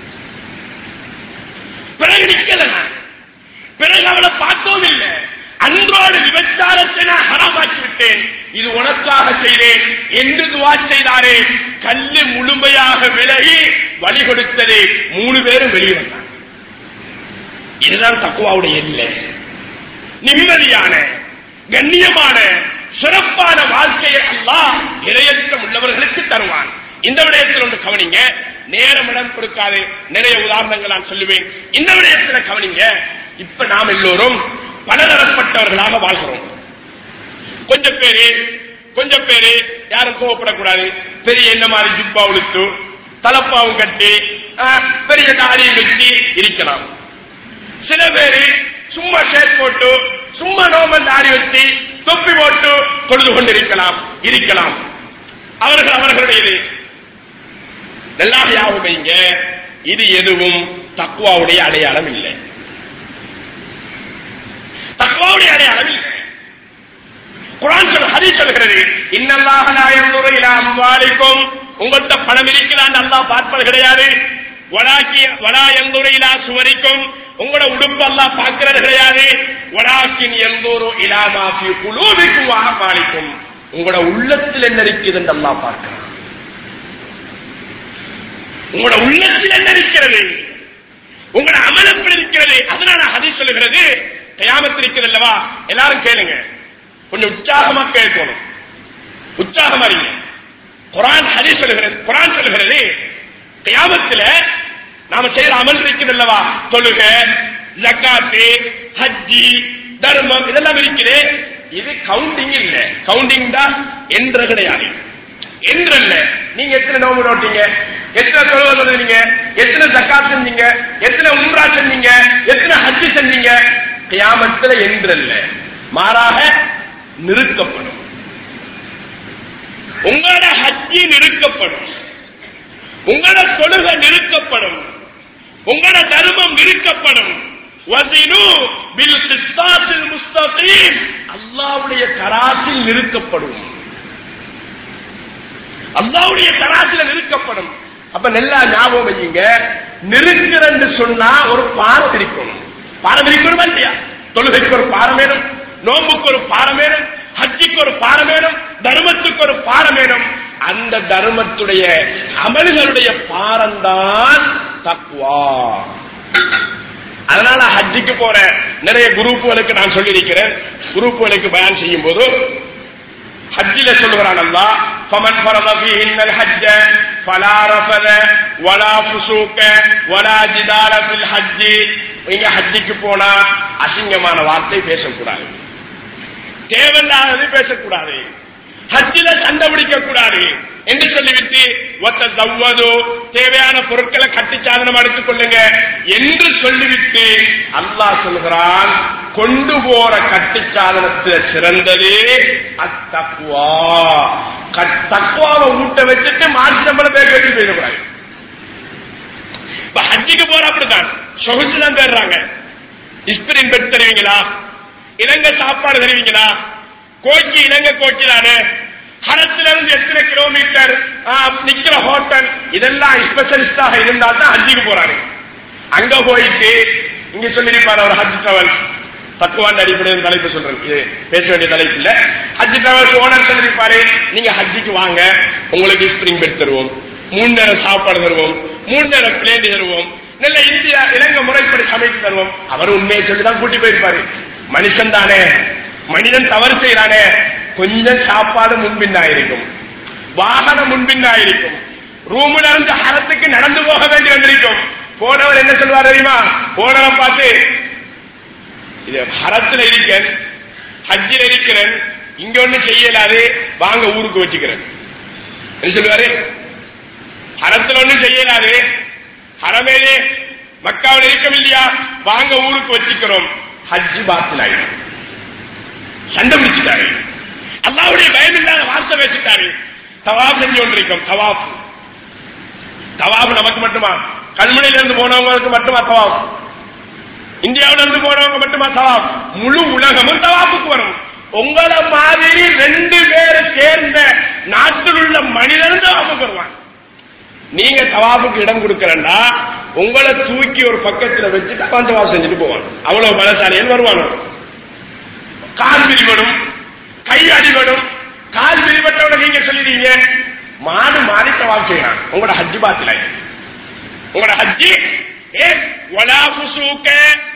பிறகு நிக்கல நான் பிறகு அவளை பார்த்தோம் இல்லை அன்றோடு விபச்சாரத்தை நான் ஹராமாக்கி விட்டேன் இது உனக்காக செய்தேன் என்று துவா செய்தாரே கல்லு முழுமையாக விலகி வழி கொடுத்தது மூணு பேரும் வெளியே வந்தாங்க இதுதான் தக்குவாவுடைய எல்லை நிம்மதியான கண்ணியமான சிறப்பான வாழ்க்கையை அல்லாஹ் இரையற்றம் உள்ளவர்களுக்கு தருவான் இந்த விடயத்தில் ஒன்று கவனிங்க நேரம் இடம் கொடுக்காது நிறைய உதாரணங்கள் நான் சொல்லுவேன் இந்த விடயத்தில் கவனிங்க இப்ப நாம் எல்லோரும் பலதரப்பட்டவர்களாக வாழ்கிறோம் கொஞ்சம் பேரு கொஞ்சம் பேரு யாரும் கோவப்படக்கூடாது பெரிய என்ன மாதிரி ஜிப்பா உளுத்து தலப்பாவும் கட்டி ஆ, பெரிய தாடியும் வச்சு இருக்கலாம் சில பேரு சும்மா ஷேட் போட்டு சும்மா நோமல் தாடி வச்சு தொப்பி போட்டு தொழுது கொண்டிருக்கலாம் இருக்கலாம் அவர்கள் அவர்களுடையது நல்லா ஞாபகம் வைங்க இது எதுவும் தக்குவாவுடைய அடையாளம் இல்லை தக்குவாவுடைய அடையாளம் இல்லை குரான் சொல் ஹரி சொல்கிறது இன்னல்லாக நாயந்தூர் இலா அம்வாலிக்கும் உங்கள்கிட்ட பணம் இருக்கிறான் அல்லாஹ் பார்ப்பது கிடையாது வடாக்கி வடா எந்தூர் இலா சுவரிக்கும் உங்களோட உடுப்பு அல்லாஹ் பார்க்கிறது கிடையாது வடாக்கின் எந்தூரு இலா மாஃபி குலூபிக்கும் வாகமாலிக்கும் உங்களோட உள்ளத்தில் என்ன இருக்குது என்று அல்லாஹ் பார்க்கிறான் உங்களோட உள்ளத்தில் என்ன இருக்கிறது உங்களோட அமலத்தில் இருக்கிறது அதனால ஹதி சொல்லுகிறது கயாமத்தில் இருக்கிறது அல்லவா எல்லாரும் கேளுங்க கொஞ்சம் உற்சாகமா கேட்கணும் உற்சாகமா இருங்க குரான் ஹதி சொல்லுகிறது குரான் சொல்லுகிறது கயாமத்துல நாம செய்யற அமல் இருக்குது அல்லவா தொழுக ஜக்காத்து ஹஜ்ஜி தர்மம் இதெல்லாம் இருக்குது இது கவுண்டிங் இல்ல கவுண்டிங் தான் என்ற கிடையாது என்றல்ல நீங்க எத்தனை நோம்பு நோட்டீங்க எத்தனை தொழுவ தொழுதுனீங்க எத்தனை ஜக்காத் செஞ்சீங்க எத்தனை உம்ரா செஞ்சீங்க எத்தனை ஹஜ்ஜி செஞ்சீங்க கியாமத்துல என்றல்ல மாறாக நிறுத்தப்படும் உங்களோட ஹஜ்ஜி நிறுக்கப்படும் உங்களோட தொழுகை நிறுக்கப்படும் உங்களோட தர்மம் நிறுக்கப்படும் வசினு பில் கிஸ்தாசில் முஸ்தகீம் அல்லாஹ்வுடைய தராசில் நிறுக்கப்படும் அல்லாவுடைய தராசில நிறுக்கப்படும் அப்ப நல்லா ஞாபகம் வையுங்க நிறுக்கிறன்னு சொன்னா ஒரு பாரம் இருக்கணும் பாரம் இருக்கணுமா இல்லையா தொழுகைக்கு ஒரு பாரம் வேணும் நோம்புக்கு ஒரு பாரம் வேணும் ஹஜ்ஜிக்கு ஒரு பாரம் வேணும் தர்மத்துக்கு ஒரு பாரம் வேணும் அந்த தர்மத்துடைய அமல்களுடைய பாரம்தான் தக்குவா அதனால ஹஜ்ஜிக்கு போற நிறைய குரூப்புகளுக்கு நான் சொல்லியிருக்கிறேன் குரூப்புகளுக்கு பயன் செய்யும் போது ஹஜ்ஜில சொல்லுகிறான் அல்லா ஃபமன் ஃபரத ஃபீஹின் الحج فلا رفث ولا فسوق ولا جدال في الحج நீங்க ஹஜ்ஜிக்கு போனா அசிங்கமான வார்த்தை பேசக்கூடாது தேவையில்லாதது பேசக்கூடாது ஹஜ்ஜில சண்டை பிடிக்க கூடாது என்று சொல்லிவிட்டு ஒத்த தவ்வதோ தேவையான பொருட்களை கட்டி சாதனம் எடுத்துக் கொள்ளுங்க என்று சொல்லிவிட்டு அல்லாஹ் சொல்கிறான் கொண்டு போற கட்டி சாதனத்தில் சிறந்தது அத்தக்குவா தக்குவாவை ஊட்ட வச்சுட்டு மாட்டு சம்பளம் பேர் கட்டி போயிடக்கூடாது இப்ப ஹஜ்ஜிக்கு போற அப்படித்தான் சொகுசு தான் தேடுறாங்க இஸ்பிரின் பெட் தருவீங்களா இலங்கை சாப்பாடு தருவீங்களா கோச்சி இலங்கை கோச்சி தானே ஹரத்துல இருந்து எத்தனை கிலோமீட்டர் ஆ, நிக்கிற ஹோட்டல் இதெல்லாம் ஸ்பெஷலிஸ்டாக இருந்தா தான் ஹஜ்ஜிக்கு போறாரு அங்க போயிட்டு இங்க சொல்லியிருப்பாரு அவர் ஹஜ் டிராவல் தத்துவாண்ட அடிப்படையில் தலைப்பு சொல்றேன் இது பேச வேண்டிய தலைப்பு இல்ல ஹஜ் டிராவல்ஸ் ஓனர் சொல்லியிருப்பாரு நீங்க ஹஜ்ஜிக்கு வாங்க உங்களுக்கு ஸ்பிரிங் பெட் தருவோம் மூணு நேரம் சாப்பாடு தருவோம் மூணு நேரம் பிளேட் தருவோம் நல்ல இந்தியா இலங்கை முறைப்படி சமைத்து தருவோம் அவர் உண்மையை சொல்லிதான் கூட்டி போயிருப்பாரு மனுஷன் தானே மனிதன் தவறு செய்யறானே கொஞ்சம் சாப்பாடு முன்பின்னாயிருக்கும் வாகனம் முன்பின்னாயிருக்கும் ரூம்ல இருந்து ஹரத்துக்கு நடந்து போக வேண்டி வந்திருக்கும் போனவர் என்ன சொல்வார் தெரியுமா போனவரை பார்த்து இது ஹரத்துல இருக்கேன் ஹஜ்ஜில் இருக்கிறேன் இங்க ஒண்ணு செய்யலாது வாங்க ஊருக்கு வச்சுக்கிறேன் என்ன சொல்லுவாரு ஹரத்துல ஒண்ணு செய்யலாது ஹரமேலே மக்காவில் இருக்கும் இல்லையா வாங்க ஊருக்கு வச்சுக்கிறோம் ஹஜ்ஜி பாத்தில் ஆயிடும் சண்டை பிடிச்சிட்டாரு அல்லாவுடைய பயம் இல்லாத வார்த்தை பேசிட்டாரு தவாப் செஞ்சு கொண்டிருக்கும் தவாப் தவாப் நமக்கு மட்டுமா கல்முனையில இருந்து போனவங்களுக்கு மட்டுமா தவாப் இந்தியாவில இருந்து போனவங்க மட்டுமா தவாப் முழு உலகமும் தவாப்புக்கு வரும் உங்களை மாதிரி ரெண்டு பேர் சேர்ந்த நாட்டில் உள்ள மனிதன் தவாப்புக்கு வருவான் நீங்க தவாப்புக்கு இடம் கொடுக்கறா உங்களை தூக்கி ஒரு பக்கத்துல வச்சுட்டு அவன் தவாப் செஞ்சுட்டு போவான் அவ்வளவு பலசாலியன் வருவானோ கால் விரிவடும் கை அடிபடும் கால் விரிவட்டோட நீங்க சொல்லிடுவீங்க மாடு மாறி தவாப் செய்யறான் உங்களோட ஹஜ்ஜி பாத்துல உங்களோட ஹஜ்ஜி ஏ வலா புசூக்க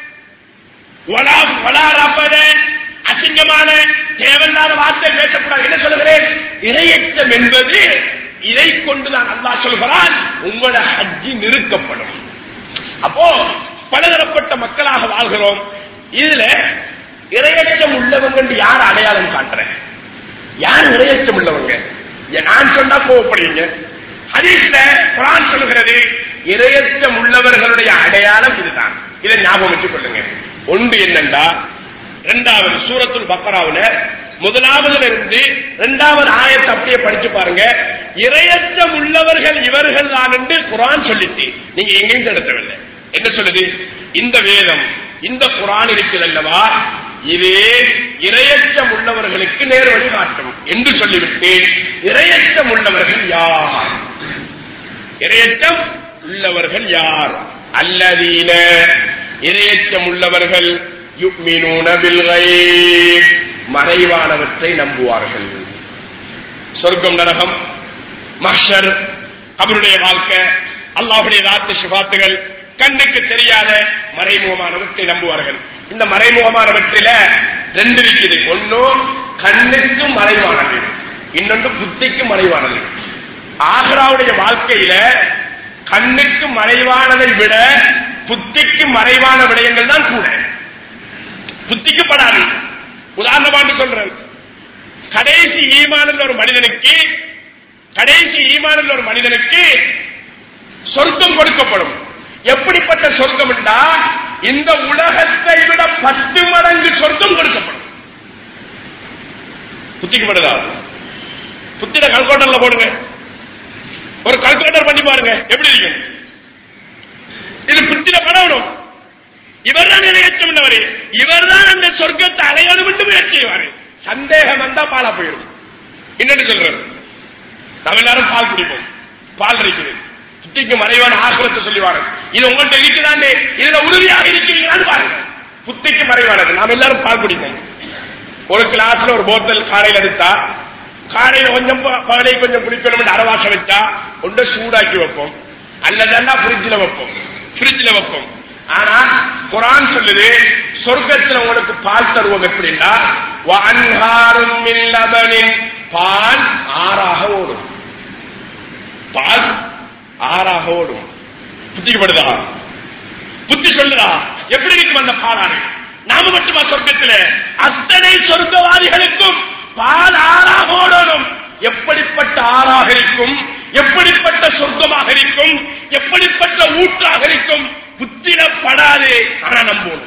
வலா வலா ரப்பத அசிங்கமான தேவையில்லாத வார்த்தை பேசக்கூடாது என்ன சொல்லுகிறேன் இரையச்சம் என்பது இதை கொண்டுதான் அல்லாஹ் சொல்கிறான் உங்களோட ஹஜ்ஜி நிறுக்கப்படும் அப்போ பலதரப்பட்ட மக்களாக வாழ்கிறோம் இதுல இரையச்சம் உள்ளவங்க என்று யார் அடையாளம் காட்டுறேன் யார் இரையச்சம் உள்ளவங்க ஏன் நான் சொன்னா கோவப்படுவீங்க ஹதீஸ்ல குரான் சொல்கிறது இரையச்சம் உள்ளவர்களுடைய அடையாளம் இதுதான் இதை ஞாபகம் வச்சுக் கொள்ளுங்க ஒன்று என்னண்டா இரண்டாவது சூரத்துல் பக்கராவுல முதலாவதுல இருந்து இரண்டாவது ஆயத்தை அப்படியே படிச்சு பாருங்க இரையச்சம் உள்ளவர்கள் இவர்கள் தான் என்று குரான் சொல்லிட்டு நீங்க எங்கேயும் தடுத்தவில்லை என்ன சொல்லுது இந்த வேதம் இந்த குரான் இருக்கிறது அல்லவா இது இரையச்சம் உள்ளவர்களுக்கு நேர் வழி காட்டும் என்று சொல்லிவிட்டு இரையச்சம் உள்ளவர்கள் யார் இரையச்சம் உள்ளவர்கள் யார் அல்லதீன இரையச்சம் உள்ளவர்கள் யுக்மினூன பில் கைப். மறைவானவற்றை நம்புவார்கள் சொர்க்கம் நரகம் மஹ்ஷர் அவருடைய வாழ்க்கை அல்லாஹுடைய ராத்து சிபாத்துகள் கண்ணுக்கு தெரியாத மறைமுகமானவற்றை நம்புவார்கள் இந்த மறைமுகமானவற்றில ரெண்டு இருக்குது ஒன்னு கண்ணுக்கு மறைவானது இன்னொன்று புத்திக்கு மறைவானது ஆக்ராவுடைய வாழ்க்கையில கண்ணுக்கு மறைவானதை விட புத்திக்கு மறைவான விடயங்கள் தான் கூட புத்திக்கு படாது உதாரணமாக சொல்றேன் கடைசி ஈமானில் ஒரு மனிதனுக்கு கடைசி ஈமானில் ஒரு மனிதனுக்கு சொர்க்கம் கொடுக்கப்படும் எப்படிப்பட்ட சொர்க்கம் என்றா இந்த உலகத்தை விட பத்து மடங்கு சொர்க்கம் கொடுக்கப்படும் புத்திக்கு படுதா புத்திர கல்கோட்டர்ல போடுங்க ஒரு கல்குலேட்டர் பண்ணி பாருங்க எப்படி இருக்கும் இது புத்திர படணும் இவர் தான் நிறைவேற்றம் உள்ளவர் இவர் தான் அந்த சொர்க்கத்தை அடையணும் என்று முயற்சி செய்வாரு சந்தேகம் வந்தா பாலா போயிடும் என்னன்னு சொல்றது நம்ம எல்லாரும் பால் குடிப்போம் பால் இருக்குது புத்திக்கு மறைவான ஆசிரத்தை சொல்லிவாரு இது உங்கள்கிட்ட இருக்குதாண்டே இதுல உறுதியாக இருக்கிறீங்களான்னு பாருங்க புத்திக்கு மறைவானது நாம் எல்லாரும் பால் குடிப்போம் ஒரு கிளாஸ்ல ஒரு போத்தல் காலையில் எடுத்தா காலையில கொஞ்சம் ப- பகலை கொஞ்சம் குடிக்கணும் அரவாசம் வச்சா ஒன்றை சூடாக்கி வைப்போம் அல்லதெல்லாம் ஃப்ரிட்ஜில் வைப்போம் ஃப்ரிட்ஜில் வைப்போம் ஆனா குரான் சொல்லுது சொர்க்கத்துல உங்களுக்கு பால் தருவோம் எப்படின்னா வஅன்ஹாரும் மின் லபனின் பால் ஆறாக ஓடும் பால் ஆறாக ஓடும் புத்திக்கப்படுதா புத்தி சொல்லுதா எப்படி இருக்கும் அந்த பாலாறு நாம மட்டுமா சொர்க்கத்துல அத்தனை சொர்க்கவாதிகளுக்கும் பால் ஆறாக ஓடணும் எப்படிப்பட்ட ஆறாக இருக்கும் எப்படிப்பட்ட சொர்க்கமாக இருக்கும் எப்படிப்பட்ட ஊற்றாக இருக்கும் புத்திரப்படாது ஆனா நம்பணும்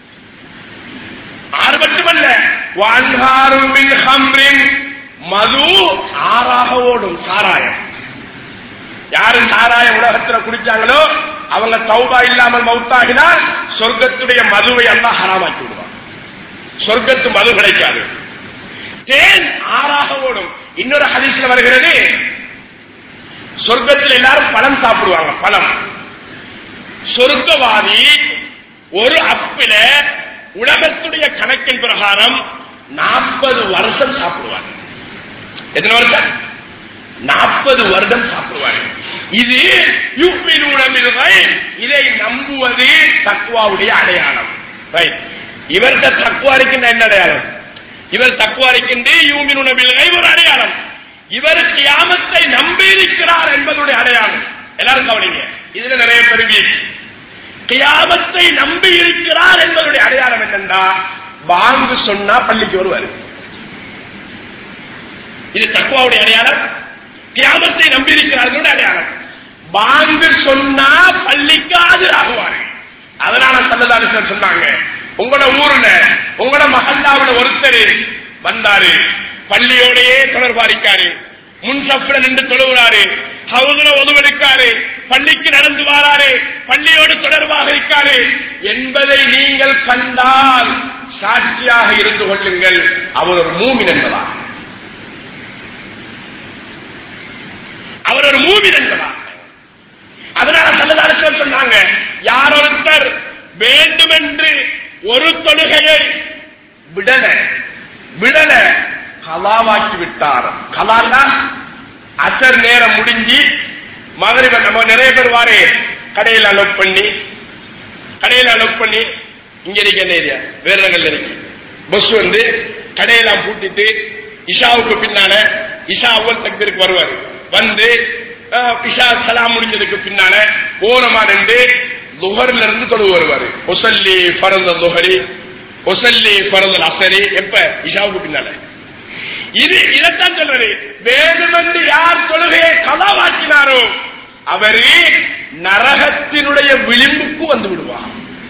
ஆறு மட்டுமல்ல வான்காரும் மின் ஹம்ரின் மது ஆறாக ஓடும் சாராயம் யாரு சாராய உலகத்துல குடிச்சாங்களோ அவங்க தௌபா இல்லாமல் மவுத்தாகினால் சொர்க்கத்துடைய மதுவை எல்லாம் ஹராமாக்கி விடுவான் சொர்க்கத்து மது கிடைக்காது தேன் ஆறாக ஓடும் இன்னொரு ஹதீஸ்ல வருகிறது சொர்க்கத்தில் எல்லாரும் பழம் சாப்பிடுவாங்க பழம் சொர்க்கவாதி ஒரு அப்பில உலகத்துடைய கணக்கின் பிரகாரம் நாற்பது வருஷம் சாப்பிடுவார் எத்தனை வருஷம் நாற்பது வருடம் சாப்பிடுவார் இது யுக்மினூனமில்லை இதை நம்புவது தக்குவாவுடைய அடையாளம் ரைட் இவர்கிட்ட தக்குவா இருக்கின்ற என்ன அடையாளம் இவர் தக்குவா இருக்கின்ற யூமினுனமில்லை ஒரு அடையாளம் இவர் கியாமத்தை நம்பி இருக்கிறார் என்பதுடைய அடையாளம் எல்லாரும் கவனிங்க இதுல நிறைய பெருவி கியாமத்தை நம்பி இருக்கிறார் என்பதுடைய அடையாளம் என்னென்றா வாங்கு சொன்னா பள்ளிக்கு வருவார் இது தக்குவாவுடைய அடையாளம் கியாமத்தை நம்பி இருக்கிறார்கள் அடையாளம் வாங்கு சொன்னா பள்ளிக்கு ஆஜராகுவாரு அதனால சல்லதாரிசர் சொன்னாங்க உங்களோட ஊர்ல உங்களோட மகல்லாவுல ஒருத்தர் வந்தாரு பள்ளியோடையே தொடர்பாரிக்காரு முன் சப்ல நின்று தொழுகிறாரு ஹவுதுல உதவெடுக்காரு பள்ளிக்கு நடந்து வாராரு பள்ளியோடு தொடர்பாக இருக்காரு என்பதை நீங்கள் கண்டால் சாட்சியாக இருந்து கொள்ளுங்கள் அவர் ஒரு மூமின் என்பதா அவர் ஒரு மூமின் என்பதா அதனால சல்லதாரர்கள் சொன்னாங்க யார் ஒருத்தர் வேண்டுமென்று ஒரு தொழுகையை விடல விடல கலாவாக்கி விட்டார் கலான்னா அசர் நேரம் முடிஞ்சு மகரிப நம்ம நிறைய பேர் வாரே கடையில் அலோட் பண்ணி கடையில் அலோட் பண்ணி இங்க இருக்க என்ன ஏரியா வேற இடங்கள்ல இருக்கு பஸ் வந்து கடையெல்லாம் பூட்டிட்டு இஷாவுக்கு பின்னால இஷா அவ்வல் தக்பீருக்கு வருவார் வந்து அஹ், இஷா சலாம் முடிஞ்சதுக்கு பின்னால ஓரமா நின்று துஹர்ல இருந்து தொழுவு வருவாரு ஒசல்லி பரந்த துஹரி ஒசல்லி பரந்த அசரி எப்ப இஷாவுக்கு பின்னால இது இதைத்தான் சொல்றது வேண்டுமென்று யார் தொழுகையை கதாவாக்கினாரோ அவரு நரகத்தினுடைய விளிம்புக்கு வந்து விடுவார்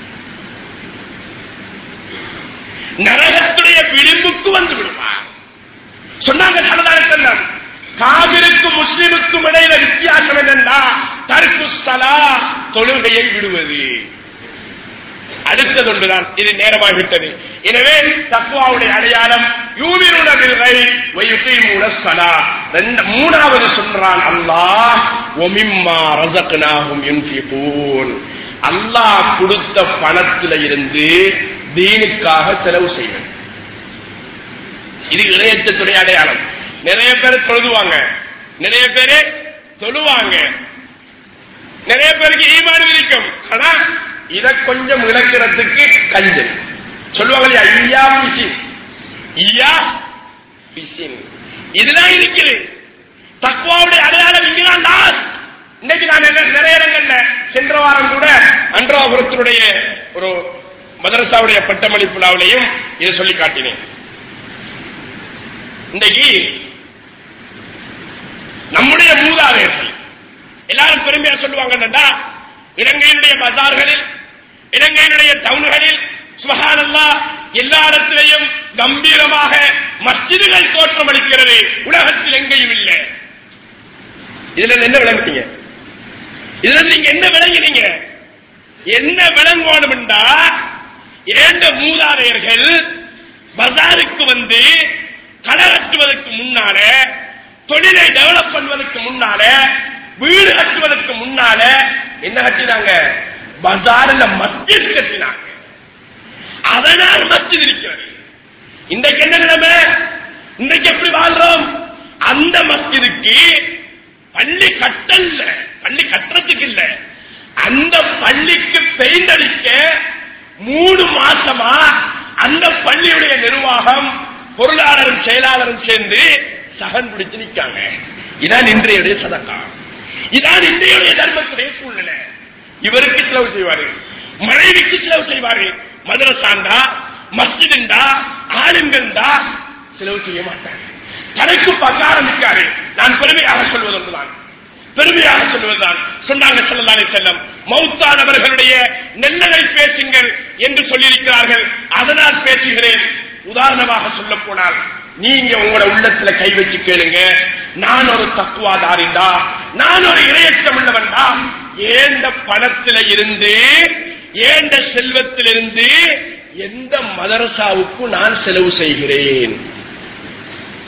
நரகத்துடைய விளிம்புக்கு வந்து விடுவார் சொன்னாங்க சரதார செல்லம் காவிருக்கும் முஸ்லிமுக்கும் இடையில வித்தியாசம் என்னன்னா தர்க்கு சலா தொழுகையை விடுவது அடுத்தது ஒன்றுதான் இது நேரமாகிவிட்டது எனவே தக்குவாவுடைய அடையாளம் யூமிருன பில்கை வயுகீமுன ஸலா ரெண்டு மூணாவது சொல்றான் அல்லாஹ் ஒமிம்மா ரஸக்னாஹும் யுன்ஃபிகூன் அல்லாஹ் கொடுத்த பணத்தில இருந்து தீனுக்காக செலவு செய்வது இது இளையத்துடைய அடையாளம் நிறைய பேர் தொழுதுவாங்க நிறைய பேரு தொழுவாங்க நிறைய பேருக்கு ஈமான் இருக்கும் ஆனா இத கொஞ்சம் இழக்கிறதுக்கு கஞ்சல் சொல்லுவாங்க இல்லையா ஐயா பிசின் ஐயா பிசின் இதுதான் இருக்குது தக்குவாவுடைய அடையாளம் இங்கதான் லாஸ்ட் இன்னைக்கு நான் என்ன- நிறைய இடங்கள்ல சென்ற வாரம் கூட அன்றாபுரத்தினுடைய ஒரு மதரசாவுடைய பட்டமளிப்பு விழாவிலையும் இதை சொல்லி காட்டினேன் இன்னைக்கு நம்முடைய மூதாதையர்கள் எல்லாரும் பெருமையா சொல்லுவாங்க என்னடா இலங்கையினுடைய பஜார்களில் இலங்கையினுடைய டவுன்களில் சுபஹானல்லா எல்லா இடத்திலையும் கம்பீரமாக மஸ்ஜிதுகள் தோற்றமளிக்கிறது உலகத்தில் எங்கேயும் இல்லை இதுல என்ன விளங்குறீங்க இதுல நீங்க என்ன விளங்கினீங்க என்ன விளங்கணும்டா இரண்டு மூதாதையர்கள் பஜாருக்கு வந்து கடை கட்டுவதற்கு முன்னால தொழிலை டெவலப் பண்ணுவதற்கு முன்னால வீடு கட்டுவதற்கு முன்னால என்ன கட்டினாங்க பஜார்ல மஸ்ஜித் கட்டினாங்க அதனால் மஸ்ஜித் இருக்கிறது இன்றைக்கு என்ன நிலைமை இன்றைக்கு எப்படி வாழ்றோம் அந்த மஸ்ஜிதுக்கு பள்ளி கட்டல்ல பள்ளி கட்டுறதுக்கு இல்ல அந்த பள்ளிக்கு பெயிண்ட் அடிக்க மூணு மாசமா அந்த பள்ளியுடைய நிர்வாகம் பொருளாளரும் செயலாளரும் சேர்ந்து சகன் பிடிச்சு நிற்காங்க இதான் இன்றைய சதக்கா இதான் இன்றைய தர்மத்துடைய சூழ்நிலை இவருக்கு செலவு செய்வாரு மனைவிக்கு செலவு செய்வாரு மதரசாண்டா மஸ்ஜிதுண்டா ஆளுங்கண்டா செலவு செய்ய மாட்டாங்க கணக்கு பார்க்க ஆரம்பிக்காரு நான் பெருமையாக சொல்வது ஒன்றுதான் பெருமையாக சொல்வதுதான் சொன்னாங்க சொல்லலானே செல்லம் மௌத்தானவர்களுடைய நெல்லதை பேசுங்கள் என்று சொல்லியிருக்கிறார்கள் அதனால் பேசுகிறேன் உதாரணமாக சொல்ல போனால் நீங்க உங்களோட உள்ளத்துல கை வச்சு கேளுங்க நான் ஒரு தக்குவாதாரிண்டா நான் ஒரு இரையச்சம் உள்ளவன்டா ஏந்த பணத்தில இருந்து ஏந்த செல்வத்திலிருந்து எந்த மதரசாவுக்கு நான் செலவு செய்கிறேன்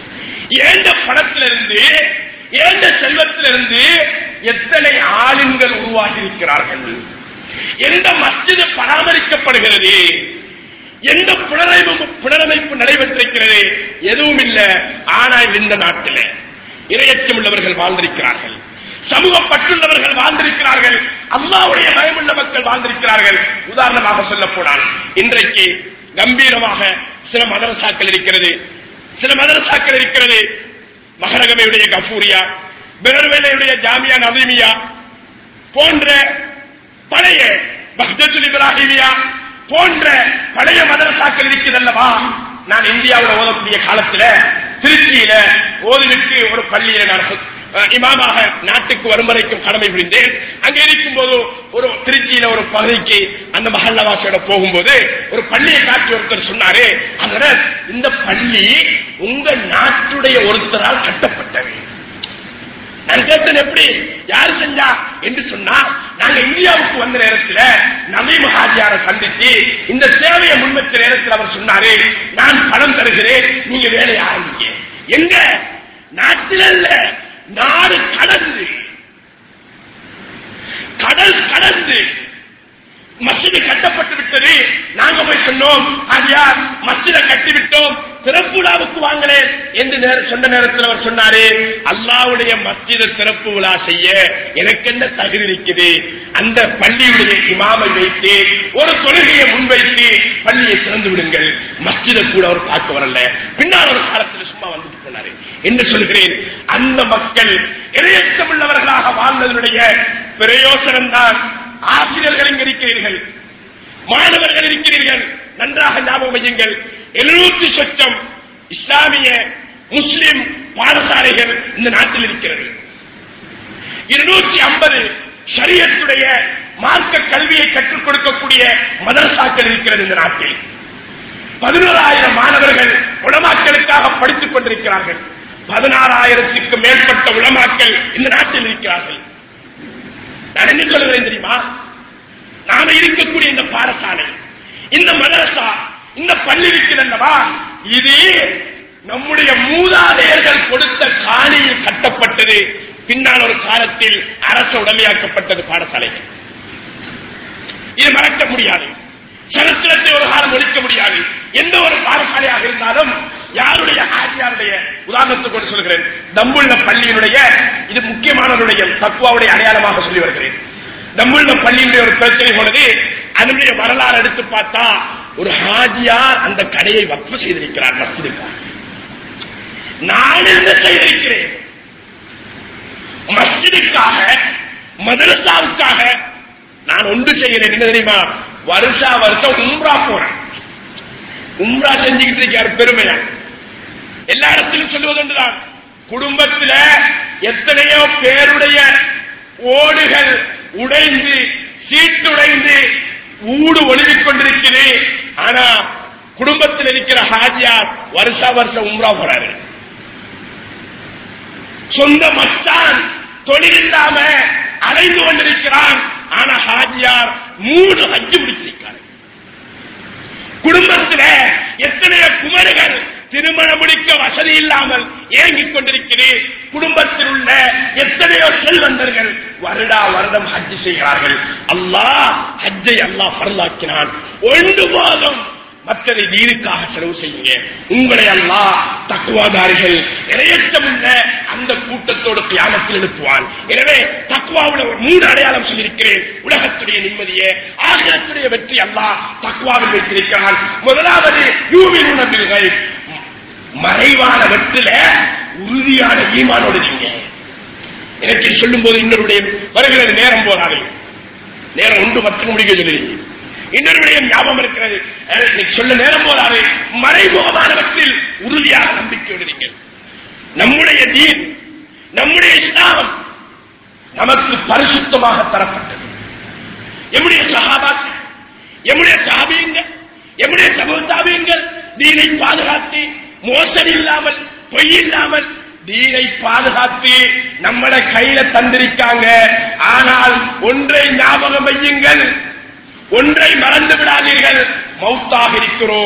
ஏண்ட பணத்திலிருந்து ஏண்ட செல்வத்திலிருந்து எத்தனை ஆளுங்கள் உருவாகி இருக்கிறார்கள் எந்த மஸ்ஜிது பராமரிக்கப்படுகிறது எந்த புனரமைப்பு புனரமைப்பு நடைபெற்றிருக்கிறது எதுவும் இல்ல ஆனால் இந்த நாட்டில் இரையச்சம் உள்ளவர்கள் வாழ்ந்திருக்கிறார்கள் சமூக பற்றுள்ளவர்கள் வாழ்ந்திருக்கிறார்கள் அல்லாவுடைய பயமுள்ள மக்கள் வாழ்ந்திருக்கிறார்கள் உதாரணமாக சொல்ல போனால் இன்றைக்கு கம்பீரமாக சில மதரசாக்கள் இருக்கிறது சில மதரசாக்கள் இருக்கிறது மகரகமையுடைய கஃபூரியா பெருவேலையுடைய ஜாமியா நவீமியா போன்ற பழைய பக்தத்துல் இப்ராஹிமியா போன்ற பழைய மதரசாக்கள் இருக்குதல்லவா நான் இந்தியாவில் ஓதக்கூடிய காலத்துல திருச்சியில ஓதுவிற்கு ஒரு பள்ளியில நான் அஹ், இமாமாக நாட்டுக்கு வரும் வரைக்கும் கடமை புரிந்தேன் அங்க இருக்கும் போது ஒரு திருச்சியில ஒரு பகுதிக்கு அந்த மஹல்லவாசியோட போகும்போது ஒரு பள்ளியை காட்டி ஒருத்தர் சொன்னாரு அதனால் இந்த பள்ளி உங்க நாட்டுடைய ஒருத்தரால் கட்டப்பட்டது நான் கேட்டேன் எப்படி யாரு செஞ்சா என்று சொன்னா நாங்க இந்தியாவுக்கு வந்த நேரத்துல நவீன ஹாஜியார சந்திச்சு இந்த சேவையை முன்வச்ச நேரத்தில் அவர் சொன்னாரு நான் பணம் தருகிறேன் நீங்க வேலையை ஆரம்பிங்க எங்க நாட்டில் அல்ல நாடு கடந்து கடல் கடந்து மஸ்ஜிது கட்டப்பட்டு விட்டது நாங்க போய் சொன்னோம் ஆகியார் மஸ்ஜிதை கட்டிவிட்டோம் திறப்பு விழாவுக்கு வாங்களேன் என்று நேர- சொன்ன நேரத்தில் அவர் சொன்னாரு அல்லாவுடைய மஸ்ஜித திறப்பு விழா செய்ய எனக்கு என்ன தகுதி இருக்குது அந்த பள்ளியுடைய இமாமை வைத்து ஒரு தொழுகையை முன்வைத்து பள்ளியை திறந்து விடுங்கள் மஸ்ஜிதை கூட அவர் பார்க்க வரல பின்னால் ஒரு காலத்தில் சும்மா வந்துட்டு போனாரு என்று சொல்கிறேன் அந்த மக்கள் இரையச்சமுள்ளவர்களாக வாழ்ந்ததனுடைய பிரயோசனம் தான் ஆசிரியர்கள் இங்க இருக்கிறீர்கள் மாணவர்கள் இருக்கிறீர்கள் நன்றாக ஞாபகம் வையுங்கள் எழுநூத்தி சொச்சம் இஸ்லாமிய முஸ்லிம் பாடசாலைகள் இந்த நாட்டில் இருக்கிறது இருநூற்றி ஐம்பது ஷரியத்துடைய மார்க்க கல்வியை கற்றுக் கொடுக்கக்கூடிய மதரசாக்கள் இருக்கிறது இந்த நாட்டில் பதினோராயிரம் மாணவர்கள் உளமாக்களுக்காக படித்துக் கொண்டிருக்கிறார்கள் பதினாறாயிரத்துக்கு மேற்பட்ட உளமாக்கள் இந்த நாட்டில் இருக்கிறார்கள் நான் என்ன சொல்லுகிறேன் தெரியுமா நாம இருக்கக்கூடிய இந்த பாடசாலை இந்த மதரசா இந்த பள்ளி இருக்கிறல்லவா இது நம்முடைய மூதாதையர்கள் கொடுத்த காணியில் கட்டப்பட்டது பின்னால் ஒரு காலத்தில் அரசு உடமையாக்கப்பட்டது பாடசாலைகள் இது மறக்க முடியாது சரித்திரத்தை ஒரு காலம் ஒழிக்க முடியாது எந்த ஒரு பாடசாலையாக இருந்தாலும் யாருடைய ஆசியாருடைய உதாரணத்துக்கு கொண்டு சொல்கிறேன் தம்புள்ள பள்ளியினுடைய இது முக்கியமானவருடைய தக்குவாவுடைய அடையாளமாக சொல்லி வருகிறேன் தம்புள்ள பள்ளியினுடைய ஒரு பிரச்சனை போனது அதனுடைய வரலாறு எடுத்து பார்த்தா ஒரு ஹாஜியார் அந்த கடையை வக்ஃபு செய்திருக்கிறார் மஸ்ஜிதுக்காக நான் என்ன செய்திருக்கிறேன் மஸ்ஜிதுக்காக மதரசாவுக்காக நான் ஒன்று செய்கிறேன் என்ன தெரியுமா வருஷா வருஷம் உம்ரா போறேன் உம்ரா செஞ்சுக்கிட்டு இருக்காரு பெருமையா எல்லா இடத்திலும் சொல்லுவது ஒன்றுதான் குடும்பத்துல எத்தனையோ பேருடைய ஓடுகள் உடைந்து சீட்டுடைந்து ஊடு ஒழுகிக் கொண்டிருக்கிறது ஆனா குடும்பத்தில் இருக்கிற ஹாஜியார் வருஷா வருஷம் உம்ரா போறாரு சொந்த மச்சான் தொழில் இல்லாம அலைந்து கொண்டிருக்கிறான் ஆனா ஹாஜியார் மூணு ஹஜ்ஜு முடிச்சிருக்காரு குடும்பத்துல எத்தனையோ குமரிகள் திருமணம் முடிக்க வசதி இல்லாமல் ஏங்கிக் கொண்டிருக்கிறேன் குடும்பத்தில் உள்ள எத்தனையோ செல்வந்தர்கள் வருடா வருடம் ஹஜ் செய்கிறார்கள் அல்லாஹ் ஹஜ்ஜை அல்லாஹ் பரலாக்கினான் ஒன்று போதும் மற்றதை நீருக்காக செலவு செய்யுங்க உங்களை அல்லாஹ் தக்குவாதாரிகள் இரையற்றமுள்ள அந்த கூட்டத்தோடு கியாமத்தில் எழுப்புவான் எனவே தக்குவாவுல ஒரு மூணு அடையாளம் சொல்லியிருக்கிறேன் உலகத்துடைய நிம்மதியை ஆகிரத்துடைய வெற்றி அல்லாஹ் தக்குவாவில் வைத்திருக்கிறான் முதலாவது யூவின் உணர்வுகள் மறைவான வெற்றில உறுதியான ஈமானோடு நீங்க எனக்கு சொல்லும் போது இன்னொருடைய வருகிறது நேரம் போதாது நேரம் ஒன்று பத்து முடிக்க சொல்லுவீங்க இன்னொரு விடயம் ஞாபகம் இருக்கிறது அஹ் இன்னைக்கு சொல்ல நேரம் போதாது மறைமுகமானவற்றில் உறுதியாக நம்பிக்கையோடு நீங்கள் நம்முடைய தீன் நம்முடைய இஸ்லாம் நமக்கு பரிசுத்தமாக தரப்பட்டது எம்முடைய சகாபாக்கள் எம்முடைய தாபியங்கள் எம்முடைய சமூக தாபியங்கள் தீனை பாதுகாத்து மோசடி இல்லாமல் பொய் இல்லாமல் தீனை பாதுகாத்து நம்மள கையில தந்திருக்காங்க ஆனால் ஒன்றை ஞாபகம் வையுங்கள் ஒன்றை மறந்து விடாதீர்கள் மௌத்தாக இருக்கிறோம்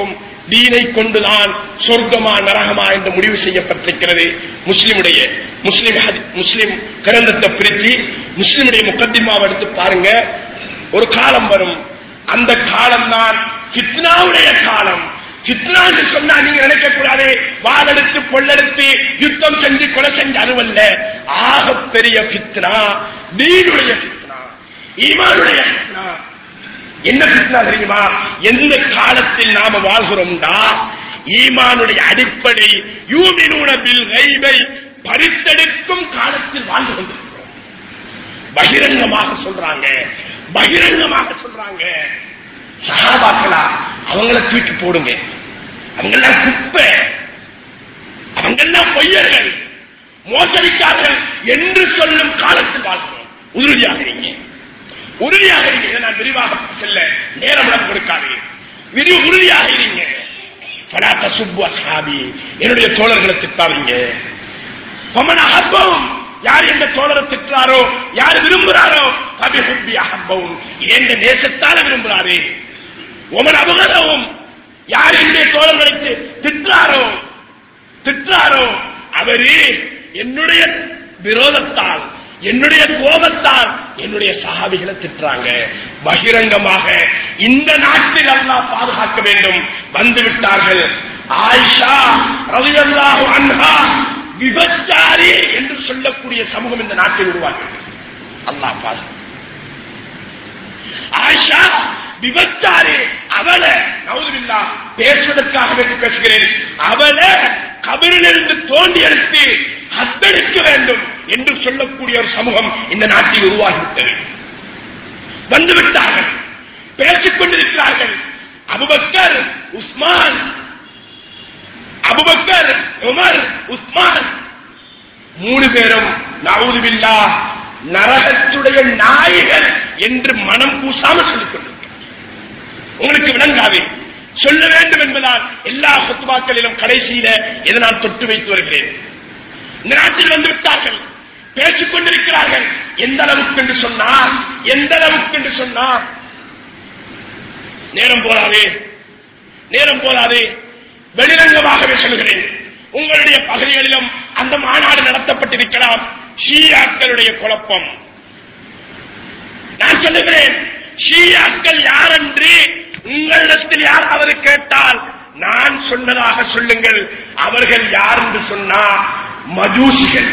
தீனை கொண்டுதான் சொர்க்கமா நரகமா என்று முடிவு செய்யப்பட்டிருக்கிறது முஸ்லிமுடைய முஸ்லிம் ஹதி- முஸ்லிம் கிரந்தத்தை பிரித்து முஸ்லிமுடைய முக்கத்திமாவை எடுத்து பாருங்க ஒரு காலம் வரும் அந்த காலம் தான் ஃபித்னாவுடைய காலம் ஃபித்னா என்று சொன்னா நீங்க நினைக்க கூடாது வாளெடுத்து பொல்லெடுத்து யுத்தம் செஞ்சு கொலை செஞ்சு அதுவல்ல ஆக பெரிய ஃபித்னா தீனுடைய ஃபித்னா ஈமானுடைய ஃபித்னா என்ன ஃபித்னா தெரியுமா எந்த காலத்தில் நாம வாழ்கிறோம்டா ஈமானுடைய அடிப்படை யூமினூன பில் கைபை பறித்தெடுக்கும் காலத்தில் வாழ்ந்து கொண்டிருக்கிறோம் பகிரங்கமாக சொல்றாங்க பகிரங்கமாக சொல்றாங்க சகாபாக்களா அவங்கள தூக்கி போடுங்க அவங்கெல்லாம் குப்பை அவங்கெல்லாம் பொய்யர்கள் மோசடிக்காரர்கள் என்று சொல்லும் காலத்தில் வாழ்கிறோம் உறுதியாக இருங்க உறுதியாக இருங்க இதை நான் விரிவாக செல்ல நேரம் இடம் கொடுக்காது விரி உறுதியாக இருங்க பலாத்த சுப்பு அசாபி என்னுடைய தோழர்களை திட்டாதீங்க பமன அகப்பவும் யார் எந்த தோழரை திட்டுறாரோ யார் விரும்புகிறாரோ கபி ஹுப்பி அகப்பவும் எந்த நேசத்தால விரும்புகிறாரு உமன் அபகரவும் யார் என்னுடைய தோழர்களை தி- திட்டுறாரோ திட்டுறாரோ அவரு என்னுடைய விரோதத்தால் என்னுடைய கோபத்தால் என்னுடைய சகாபிகளை திட்டுறாங்க பகிரங்கமாக இந்த நாட்டில் அல்லாஹ் பாதுகாக்க வேண்டும் வந்து விட்டார்கள் ஆயிஷா ரலியல்லாஹு அன்ஹா விபச்சாரி என்று சொல்லக்கூடிய சமூகம் இந்த நாட்டில் உருவாக்கி அல்லாஹ் பாதுகாக்க ஆயிஷா விபச்சாரி அவளை நவுதுபில்லா பேசுவதற்காக வேண்டி பேசுகிறேன் அவளை கபரிலிருந்து தோண்டி எடுத்து ஹத்தடிக்க வேண்டும் என்று சொல்லக்கூடிய ஒரு சமூகம் இந்த நாட்டில் உருவாகிவிட்டது வந்துவிட்டார்கள் பேசிக் கொண்டிருக்கிறார்கள் Abu Bakr Usman Abu Bakr Umar Usman மூணு பேரும் நவுதுபில்லா நரகத்துடைய நாய்கள் என்று மனம் கூசாம சொல்லிக் கொண்டிருக்கிறார் உங்களுக்கு விளங்காது சொல்ல வேண்டும் என்பதால் எல்லா சொத்துவாக்களிலும் கடைசியில இதை நான் தொட்டு வைத்து வருகிறேன் இந்த நாட்டில் வந்து விட்டார்கள் பேசிக் கொண்டிருக்கிறார்கள் எந்த அளவுக்கு என்று சொன்னார் எந்த அளவுக்கு என்று சொன்னார் நேரம் போதாது நேரம் போதாது வெளிரங்கமாகவே சொல்கிறேன் உங்களுடைய பகுதிகளிலும் அந்த மாநாடு நடத்தப்பட்டிருக்கலாம் ஷீயாக்களுடைய குழப்பம் நான் சொல்லுகிறேன் ஷீயாக்கள் யார் என்று உங்களிடத்தில் யார் அவர் கேட்டால் நான் சொன்னதாக சொல்லுங்கள் அவர்கள் யார் என்று சொன்னார் மஜூசிகள்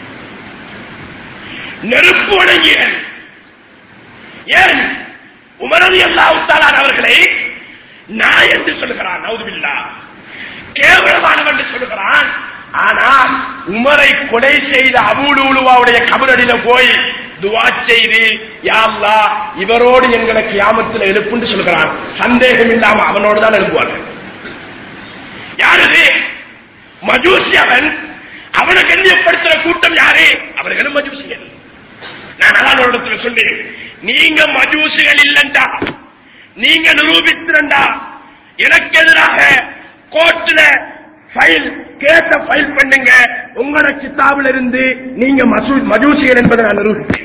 நெருப்பு வணங்கியல் ஏன் உமரது அல்லாவுத்தாலான் அவர்களை நாய் என்று சொல்லுகிறான் நவுதுபில்லா கேவலமானவன் என்று சொல்லுகிறான் ஆனால் உமரை கொலை செய்த அபூலுவாவுடைய கபரடியில போய் துவா செய்து யாம்லா இவரோடு எங்களை கியாமத்தில் எழுப்புன்னு சொல்லுகிறான் சந்தேகம் இல்லாம அவனோடு தான் எழுப்புவார்கள் யாரது மஜூசி அவன் அவனை கண்ணியப்படுத்துற கூட்டம் யாரு அவர்களும் மஜூசிகள் நான் அதான் ஒரு இடத்துல சொன்னேன் நீங்க மஜூசிகள் இல்லண்டா நீங்க நிரூபித்திரண்டா எனக்கு எதிராக கோர்ட்ல ஃபைல் கேஸ ஃபைல் பண்ணுங்க உங்களோட கித்தாபில் இருந்து நீங்க மசூ- மஜூசிகள் என்பதை நான் நிரூபித்தேன்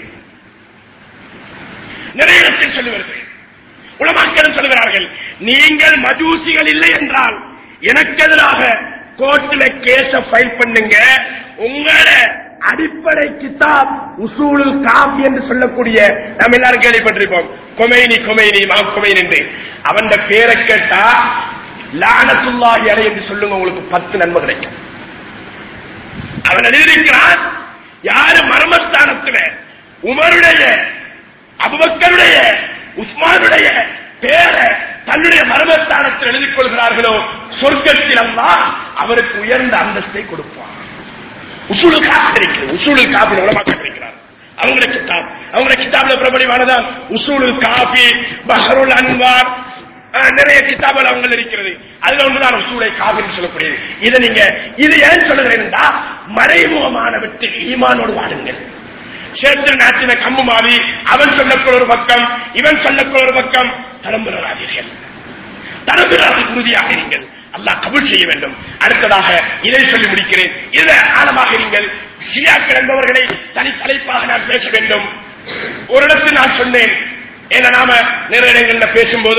நிறைய இடத்தில் சொல்லி வருகிறேன் உலமாக்களும் சொல்கிறார்கள் நீங்கள் மஜூசிகள் இல்லை என்றால் எனக்கு எதிராக கோர்ட்டில் கேஸ ஃபைல் பண்ணுங்க உங்களோட அடிப்படை கிதாப் உசூலுல் காஃபி என்று சொல்லக்கூடிய நாம் எல்லாரும் கேள்விப்பட்டிருப்போம் கொமைனி கொமைனி மா கொமைனி என்று அவன் பேரை கேட்டா லானத்துல்லாஹி அலை என்று சொல்லுங்க உங்களுக்கு பத்து நன்மை கிடைக்கும் அவன் எழுதியிருக்கிறான் யாரு மர்மஸ்தானத்துல உமருடைய அபுபக்கருடைய உஸ்மானுடைய பேரை தன்னுடைய மர்மஸ்தானத்தில் எழுதிக் கொள்கிறார்களோ சொர்க்கத்தில் அல்லாஹ் அவருக்கு உயர்ந்த அந்தஸ்தை கொடுப்பான் உசூலு காப்பு இருக்கிறது உசூலு காப்பி உலமாக்க இருக்கிறார் அவங்கள கிதாப் அவங்கள கிதாப்ல பிரபலியமானதான் உசூலு காபி பஹருல் அன்வார் அஹ், நிறைய கிதாபுகள் அவங்க இருக்கிறது அதுல ஒன்றுதான் உசூலை காபின்னு சொல்லக்கூடியது இதை நீங்க இது ஏன் சொல்லுகிறேன்டா மறைமுகமான வெற்றி ஈமானோடு வாடுங்கள் சேத்திர நாட்டின கம்பு மாறி அவன் சொல்லக்குள்ள ஒரு பக்கம் இவன் சொல்லக்குள்ள ஒரு பக்கம் தரம்புறாதீர்கள் தரம்புறார்கள் உறுதியாக இருங்கள் அல்லாஹ் கபூல் செய்ய வேண்டும் அடுத்ததாக இதை சொல்லி முடிக்கிறேன் இதுல ஆழமாக இருங்கள் ஷியாக்கள் என்பவர்களை தனி தலைப்பாக நான் பேச வேண்டும் ஒரு இடத்தில் நான் சொன்னேன் ஏன்னா நாம நிறைய இடங்கள்ல பேசும்போது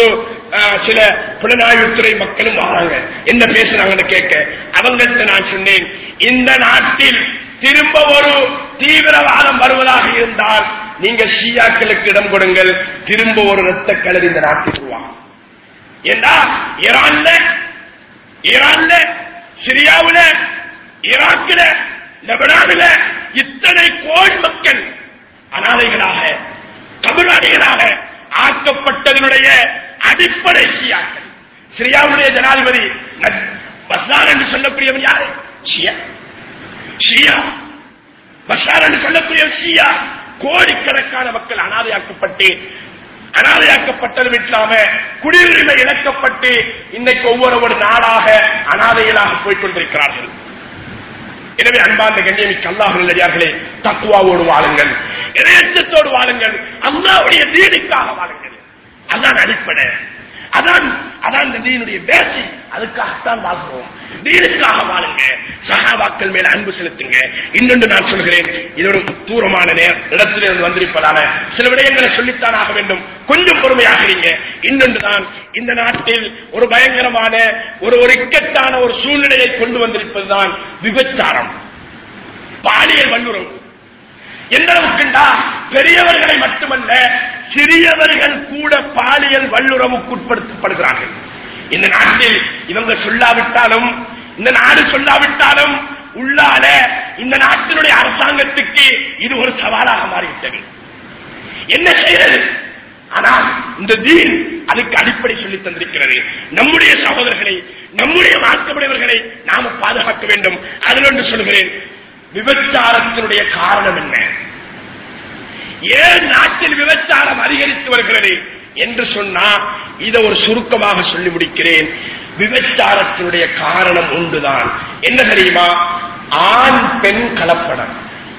ஆஹ், சில புலனாய்வுத்துறை மக்களும் வராங்க என்ன பேசுறாங்கன்னு கேட்க அவங்கள்ட்ட நான் சொன்னேன் இந்த நாட்டில் திரும்ப ஒரு தீவிரவாதம் வருவதாக இருந்தால் நீங்க ஷியாக்களுக்கு இடம் கொடுங்கள் திரும்ப ஒரு இரத்த கலர் இந்த நாட்டில் உருவாகும் ஏண்டா ஈரான்ல ஈரான்ல சிரியாவுல ஈராக்கில லெபனானில இத்தனை கோடி மக்கள் அனாதைகளாக கபராளிகளாக ஆக்கப்பட்டதனுடைய அடிப்படை ஷியாக்கள் சிரியாவுடைய ஜனாதிபதி நத்- பஸ்தார் என்று சொல்லக்கூடியவன் யாரு ஷியா ஷியா பஷார் என்று சொல்லக்கூடியவன் ஷியா கோடிக்கணக்கான மக்கள் அனாதையாக்கப்பட்டு அனாதையாக்கப்பட்டது இல்லாம குடியுரிமை இழக்கப்பட்டு இன்னைக்கு ஒவ்வொரு ஒரு நாடாக அனாதைகளாக போய்க் கொண்டிருக்கிறார்கள் எனவே அன்பார்ந்த கண்ணியமிக்க அல்லாஹ் நல்லடியார்களே தக்குவாவோடு வாழுங்கள் இறையச்சத்தோடு வாழுங்கள் அல்லாவுடைய தீனுக்காக வாழுங்கள் அதான் அடிப்படை அதான் அதான் இந்த தீனுடைய பேசி அதுக்காகத்தான் வாழ்கிறோம் தீனுக்காக வாழுங்க சகாபாக்கள் மேல அன்பு செலுத்துங்க இன்னொன்று நான் சொல்கிறேன் இது ஒரு தூரமான நேர் இடத்திலிருந்து வந்திருப்பதால சில விடயங்களை சொல்லித்தான் ஆக வேண்டும் கொஞ்சம் பொறுமையாக இருங்க இன்னொன்று தான் இந்த நாட்டில் ஒரு பயங்கரமான ஒரு ஒரு இக்கட்டான ஒரு சூழ்நிலையை கொண்டு வந்திருப்பதுதான் விபச்சாரம் பாலியல் வல்லுறவு எந்த அளவுக்குண்டா பெரியவர்களை மட்டுமல்ல சிறியவர்கள் கூட பாலியல் வல்லுறவுக்குட்படுத்தப்படுகிறார்கள் இந்த நாட்டில் இவங்க சொல்லாவிட்டாலும் இந்த நாடு சொல்லாவிட்டாலும் உள்ளால இந்த நாட்டினுடைய அரசாங்கத்துக்கு இது ஒரு சவாலாக மாறிவிட்டது என்ன செய்யறது ஆனால் இந்த தீன் அதுக்கு அடிப்படை சொல்லி தந்திருக்கிறது நம்முடைய சகோதரர்களை நம்முடைய மாற்றமுடையவர்களை நாம பாதுகாக்க வேண்டும் அதில் ஒன்று சொல்கிறேன் விபச்சாரத்தினுடைய காரணம் என்ன ஏன் நாட்டில் விபச்சாரம் அதிகரித்து வருகிறது என்று சொன்னா இதை ஒரு சுருக்கமாக சொல்லி முடிக்கிறேன் விபச்சாரத்தினுடைய காரணம் உண்டுதான் என்ன தெரியுமா ஆண் பெண் கலப்படம்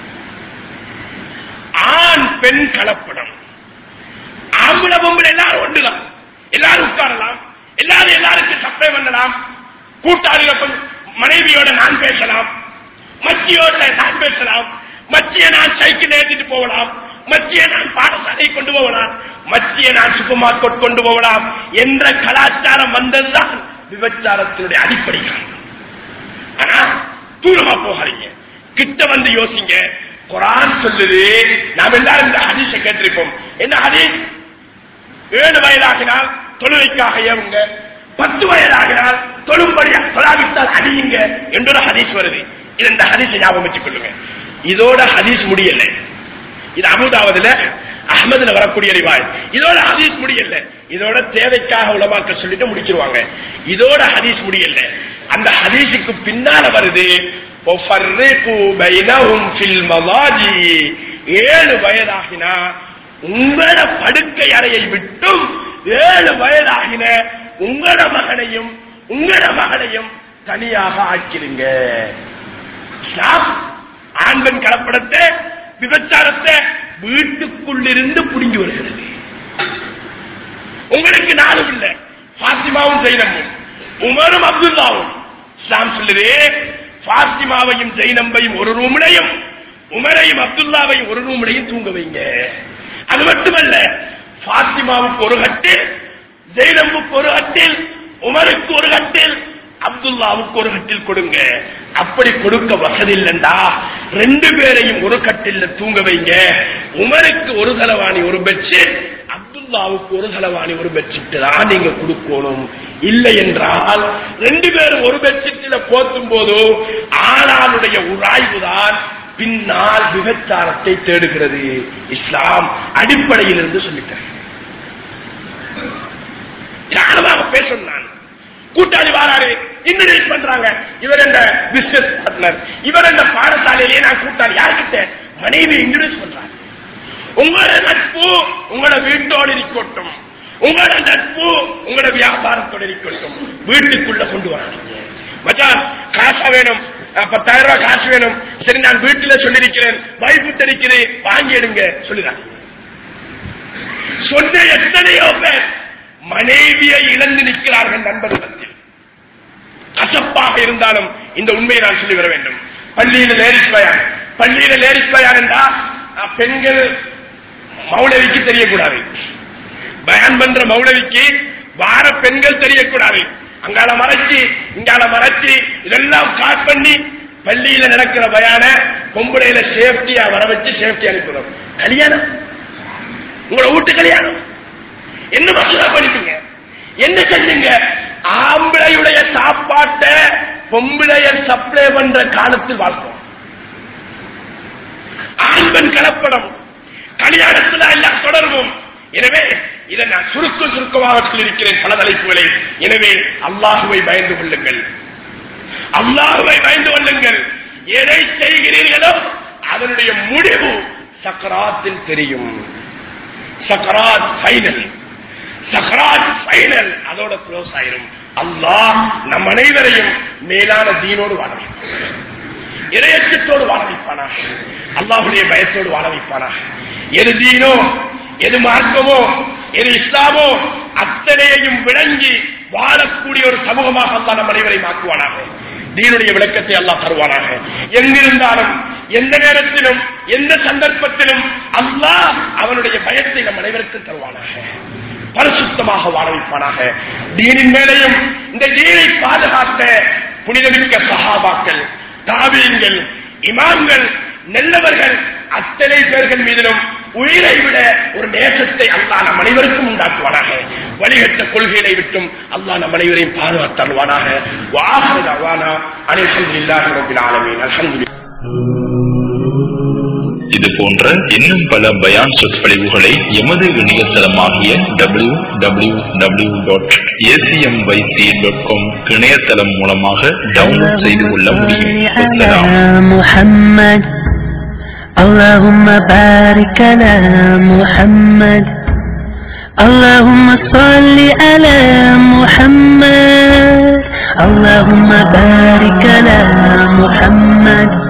ஆண் பெண் கலப்படம் ஆம்பளை பொம்பளை எல்லாரும் ஒன்றுதான் எல்லாரும் உட்காரலாம் எல்லாரும் எல்லாருக்கும் சப்ளை பண்ணலாம் கூட்டாளில கொஞ்சம் மனைவியோட நான் பேசலாம் மச்சியோட நான் பேசலாம் மச்சிய நான் சைக்கிள் ஏற்றிட்டு போகலாம் மச்சிய நான் பாடசாலை கொண்டு போகலாம் மச்சிய நான் சூப்பர் மார்க்கெட் கொண்டு போகலாம் என்ற கலாச்சாரம் வந்ததுதான் விபச்சாரத்தினுடைய அடிப்படை காரணம் ஆனா தூரமா போகாதீங்க கிட்ட வந்து யோசிங்க குரான் சொல்லுது நாம் எல்லாரும் இந்த ஹதீஸை கேட்டிருப்போம் என்ன ஹதீஸ் ஏழு வயதாகினால் தொழுவைக்காக ஏவுங்க பத்து வயதாகினால் தொழும்படி தொழாவிட்டால் அடியுங்க என்றொரு ஹதீஸ் வருது இது இந்த ஹதீஸை ஞாபகம் வச்சுக் கொள்ளுங்க இதோட ஹதீஸ் முடியல இது அபுதாவதுல அஹமதுல வரக்கூடிய ரிவாய் இதோட ஹதீஸ் முடியல இதோட தேவைக்காக உலமாக்க சொல்லிட்டு முடிச்சிருவாங்க இதோட ஹதீஸ் முடியல அந்த ஹதீஸுக்கு பின்னால வருது وَفَرِّقُوا بَيْنَهُمْ فِي الْمَضَاجِعِ ஏழு வயதாகினா உங்கள படுக்கை அறையை விட்டும் ஏழு வயதாகின உங்கள மகனையும் உங்கள மகனையும் தனியாக ஆக்கிடுங்க இஸ்லாம் ஆண் பெண் கலப்படத்தை விபச்சாரத்தை வீட்டுக்குள்ளிருந்து புடிங்கி வருகிறது உங்களுக்கு நானும் இல்லை பாத்திமாவும் ஜெயினமும் உமரும் அப்துல்லாவும் இஸ்லாம் சொல்லுது பாத்திமாவையும் ஜெயினம்பையும் ஒரு ரூம்லையும் உமரையும் அப்துல்லாவையும் ஒரு ரூம்லையும் தூங்க வைங்க அது மட்டுமல்ல பாத்திமாவுக்கு ஒரு கட்டில் ஜெயினம்புக்கு ஒரு கட்டில் உமருக்கு ஒரு கட்டில் அப்துல்லாவுக்கு ஒரு கட்டில் கொடுங்க அப்படி கொடுக்க வசதி இல்லைண்டா ரெண்டு பேரையும் ஒரு கட்டில் தூங்க வைங்க உமருக்கு ஒரு தலவாணி ஒரு பெட்ஷீட் அப்துல்லாவுக்கு ஒரு தலவாணி ஒரு பெட்ஷீட் தான் நீங்க கொடுக்கணும் இல்லை என்றால் ரெண்டு பேரும் ஒரு பெட்ஷீட்டில போத்தும் போது ஆளாளுடைய உராய்வு தான் பின்னால் விபச்சாரத்தை தேடுகிறது இஸ்லாம் அடிப்படையில் இருந்து சொல்லிட்டேன் ஆழமாக பேசணும் நான் கூட்டாளி வாராரு இன்ட்ரடியூஸ் பண்றாங்க இவர் என்ன பிசினஸ் பார்ட்னர் இவர் என்ன பாடசாலையிலேயே நான் கூட்டாளி யார்கிட்ட மனைவி இன்ட்ரடியூஸ் பண்றாங்க உங்களோட நட்பு உங்களோட வீட்டோடு இருக்கட்டும் உங்களோட நட்பு உங்களோட வியாபாரத்தோடு இருக்கட்டும் வீட்டுக்குள்ள கொண்டு வராங்க மச்சான் காசா வேணும் அஹ், பத்தாயிரம் ரூபாய் காசு வேணும் சரி நான் வீட்டுல சொல்லிருக்கிறேன் வைப்பு தெரிக்கிறேன் வாங்கி எடுங்க சொல்லுறாங்க சொன்ன எத்தனையோ பேர் மனைவியை இழந்து நிற்கிறார்கள் நண்பர்களிடத்தில் கசப்பாக இருந்தாலும் இந்த உண்மையை நான் சொல்லி வர வேண்டும் பள்ளியில லேடிஸ் பயான் பள்ளியில லேடிஸ் பயான் என்றா அஹ், பெண்கள் மௌலவிக்கு தெரியக்கூடாது பயான் பண்ற மௌலவிக்கு வார பெண்கள் தெரியக்கூடாது அங்கால மறைச்சு இங்கால மறைச்சு இதெல்லாம் காட் பண்ணி பள்ளியில நடக்கிற பயான பொம்பளையில சேஃப்டியா வர வச்சு சேஃப்டி அனுப்பணும் கல்யாணம் உங்களோட வீட்டு கல்யாணம் என்ன மசோதா பண்ணிட்டீங்க என்ன செஞ்சீங்க ஆம்பளையுடைய சாப்பாட்டை பொம்பளையர் சப்ளை பண்ற காலத்தில் வாழ்க்கோம் ஆண்பன் கலப்படம் கல்யாணத்துல எல்லாம் தொடர்பும் எனவே இதை நான் சுருக்க சுருக்கமாக சொல்லியிருக்கிறேன் பல தலைப்புகளை எனவே அல்லாஹுவை பயந்து கொள்ளுங்கள் அல்லாஹுவை பயந்து கொள்ளுங்கள் எதை செய்கிறீர்களோ அதனுடைய முடிவு சக்கராத்தில் தெரியும் சக்கராத் ஃபைனல் சக்கராத் ஃபைனல் அதோட க்ளோஸ் ஆயிரும் அல்லாஹ் நம் அனைவரையும் மேலான தீனோடு வாழ வைப்பான் இரையச்சத்தோடு வாழ வைப்பானாக அல்லாஹுடைய பயத்தோடு வாழ வைப்பானாக எது தீனோ எது மார்க்கமோ எது இஸ்லாமோ அத்தனையையும் விளங்கி வாழக்கூடிய ஒரு சமூகமாக அல்லா நம் அனைவரையும் ஆக்குவானாக தீனுடைய விளக்கத்தை அல்லாஹ் தருவானாக எங்கிருந்தாலும் எந்த நேரத்திலும் எந்த சந்தர்ப்பத்திலும் அல்லாஹ் அவனுடைய பயத்தை நம் அனைவருக்கும் தருவானாக பரிசுத்தமாக வாழ வைப்பானாக தீனின் மேலையும் இந்த தீனை பாதுகாத்த புனிதமிக்க சகாபாக்கள் தாபியங்கள் இமாம்கள் நல்லவர்கள் அத்தனை பேர்கள் மீதிலும் உயிரை விட ஒரு நேசத்தை அல்லாஹ் நம் அனைவருக்கும் உண்டாக்குவானாக வழிகட்ட கொள்கைகளை விட்டும் அல்லாஹ் நம் அனைவரையும் பாதுகாத்தல்வானாக வாகனா அனைத்து இல்லாத ஆலமீன் அல்ஹம்துலில்லாஹ் இது போன்ற இன்னும் பல பயான் சொற்பொழிவுகளை எமது இணையதளமாகிய W W W dot ACMYC dot com இணையதளம் மூலமாக டவுன்லோட் செய்து கொள்ள முடியும் அஸ்ஸலாம். على محمد اللهم بارك على محمد اللهم صل على محمد اللهم بارك على محمد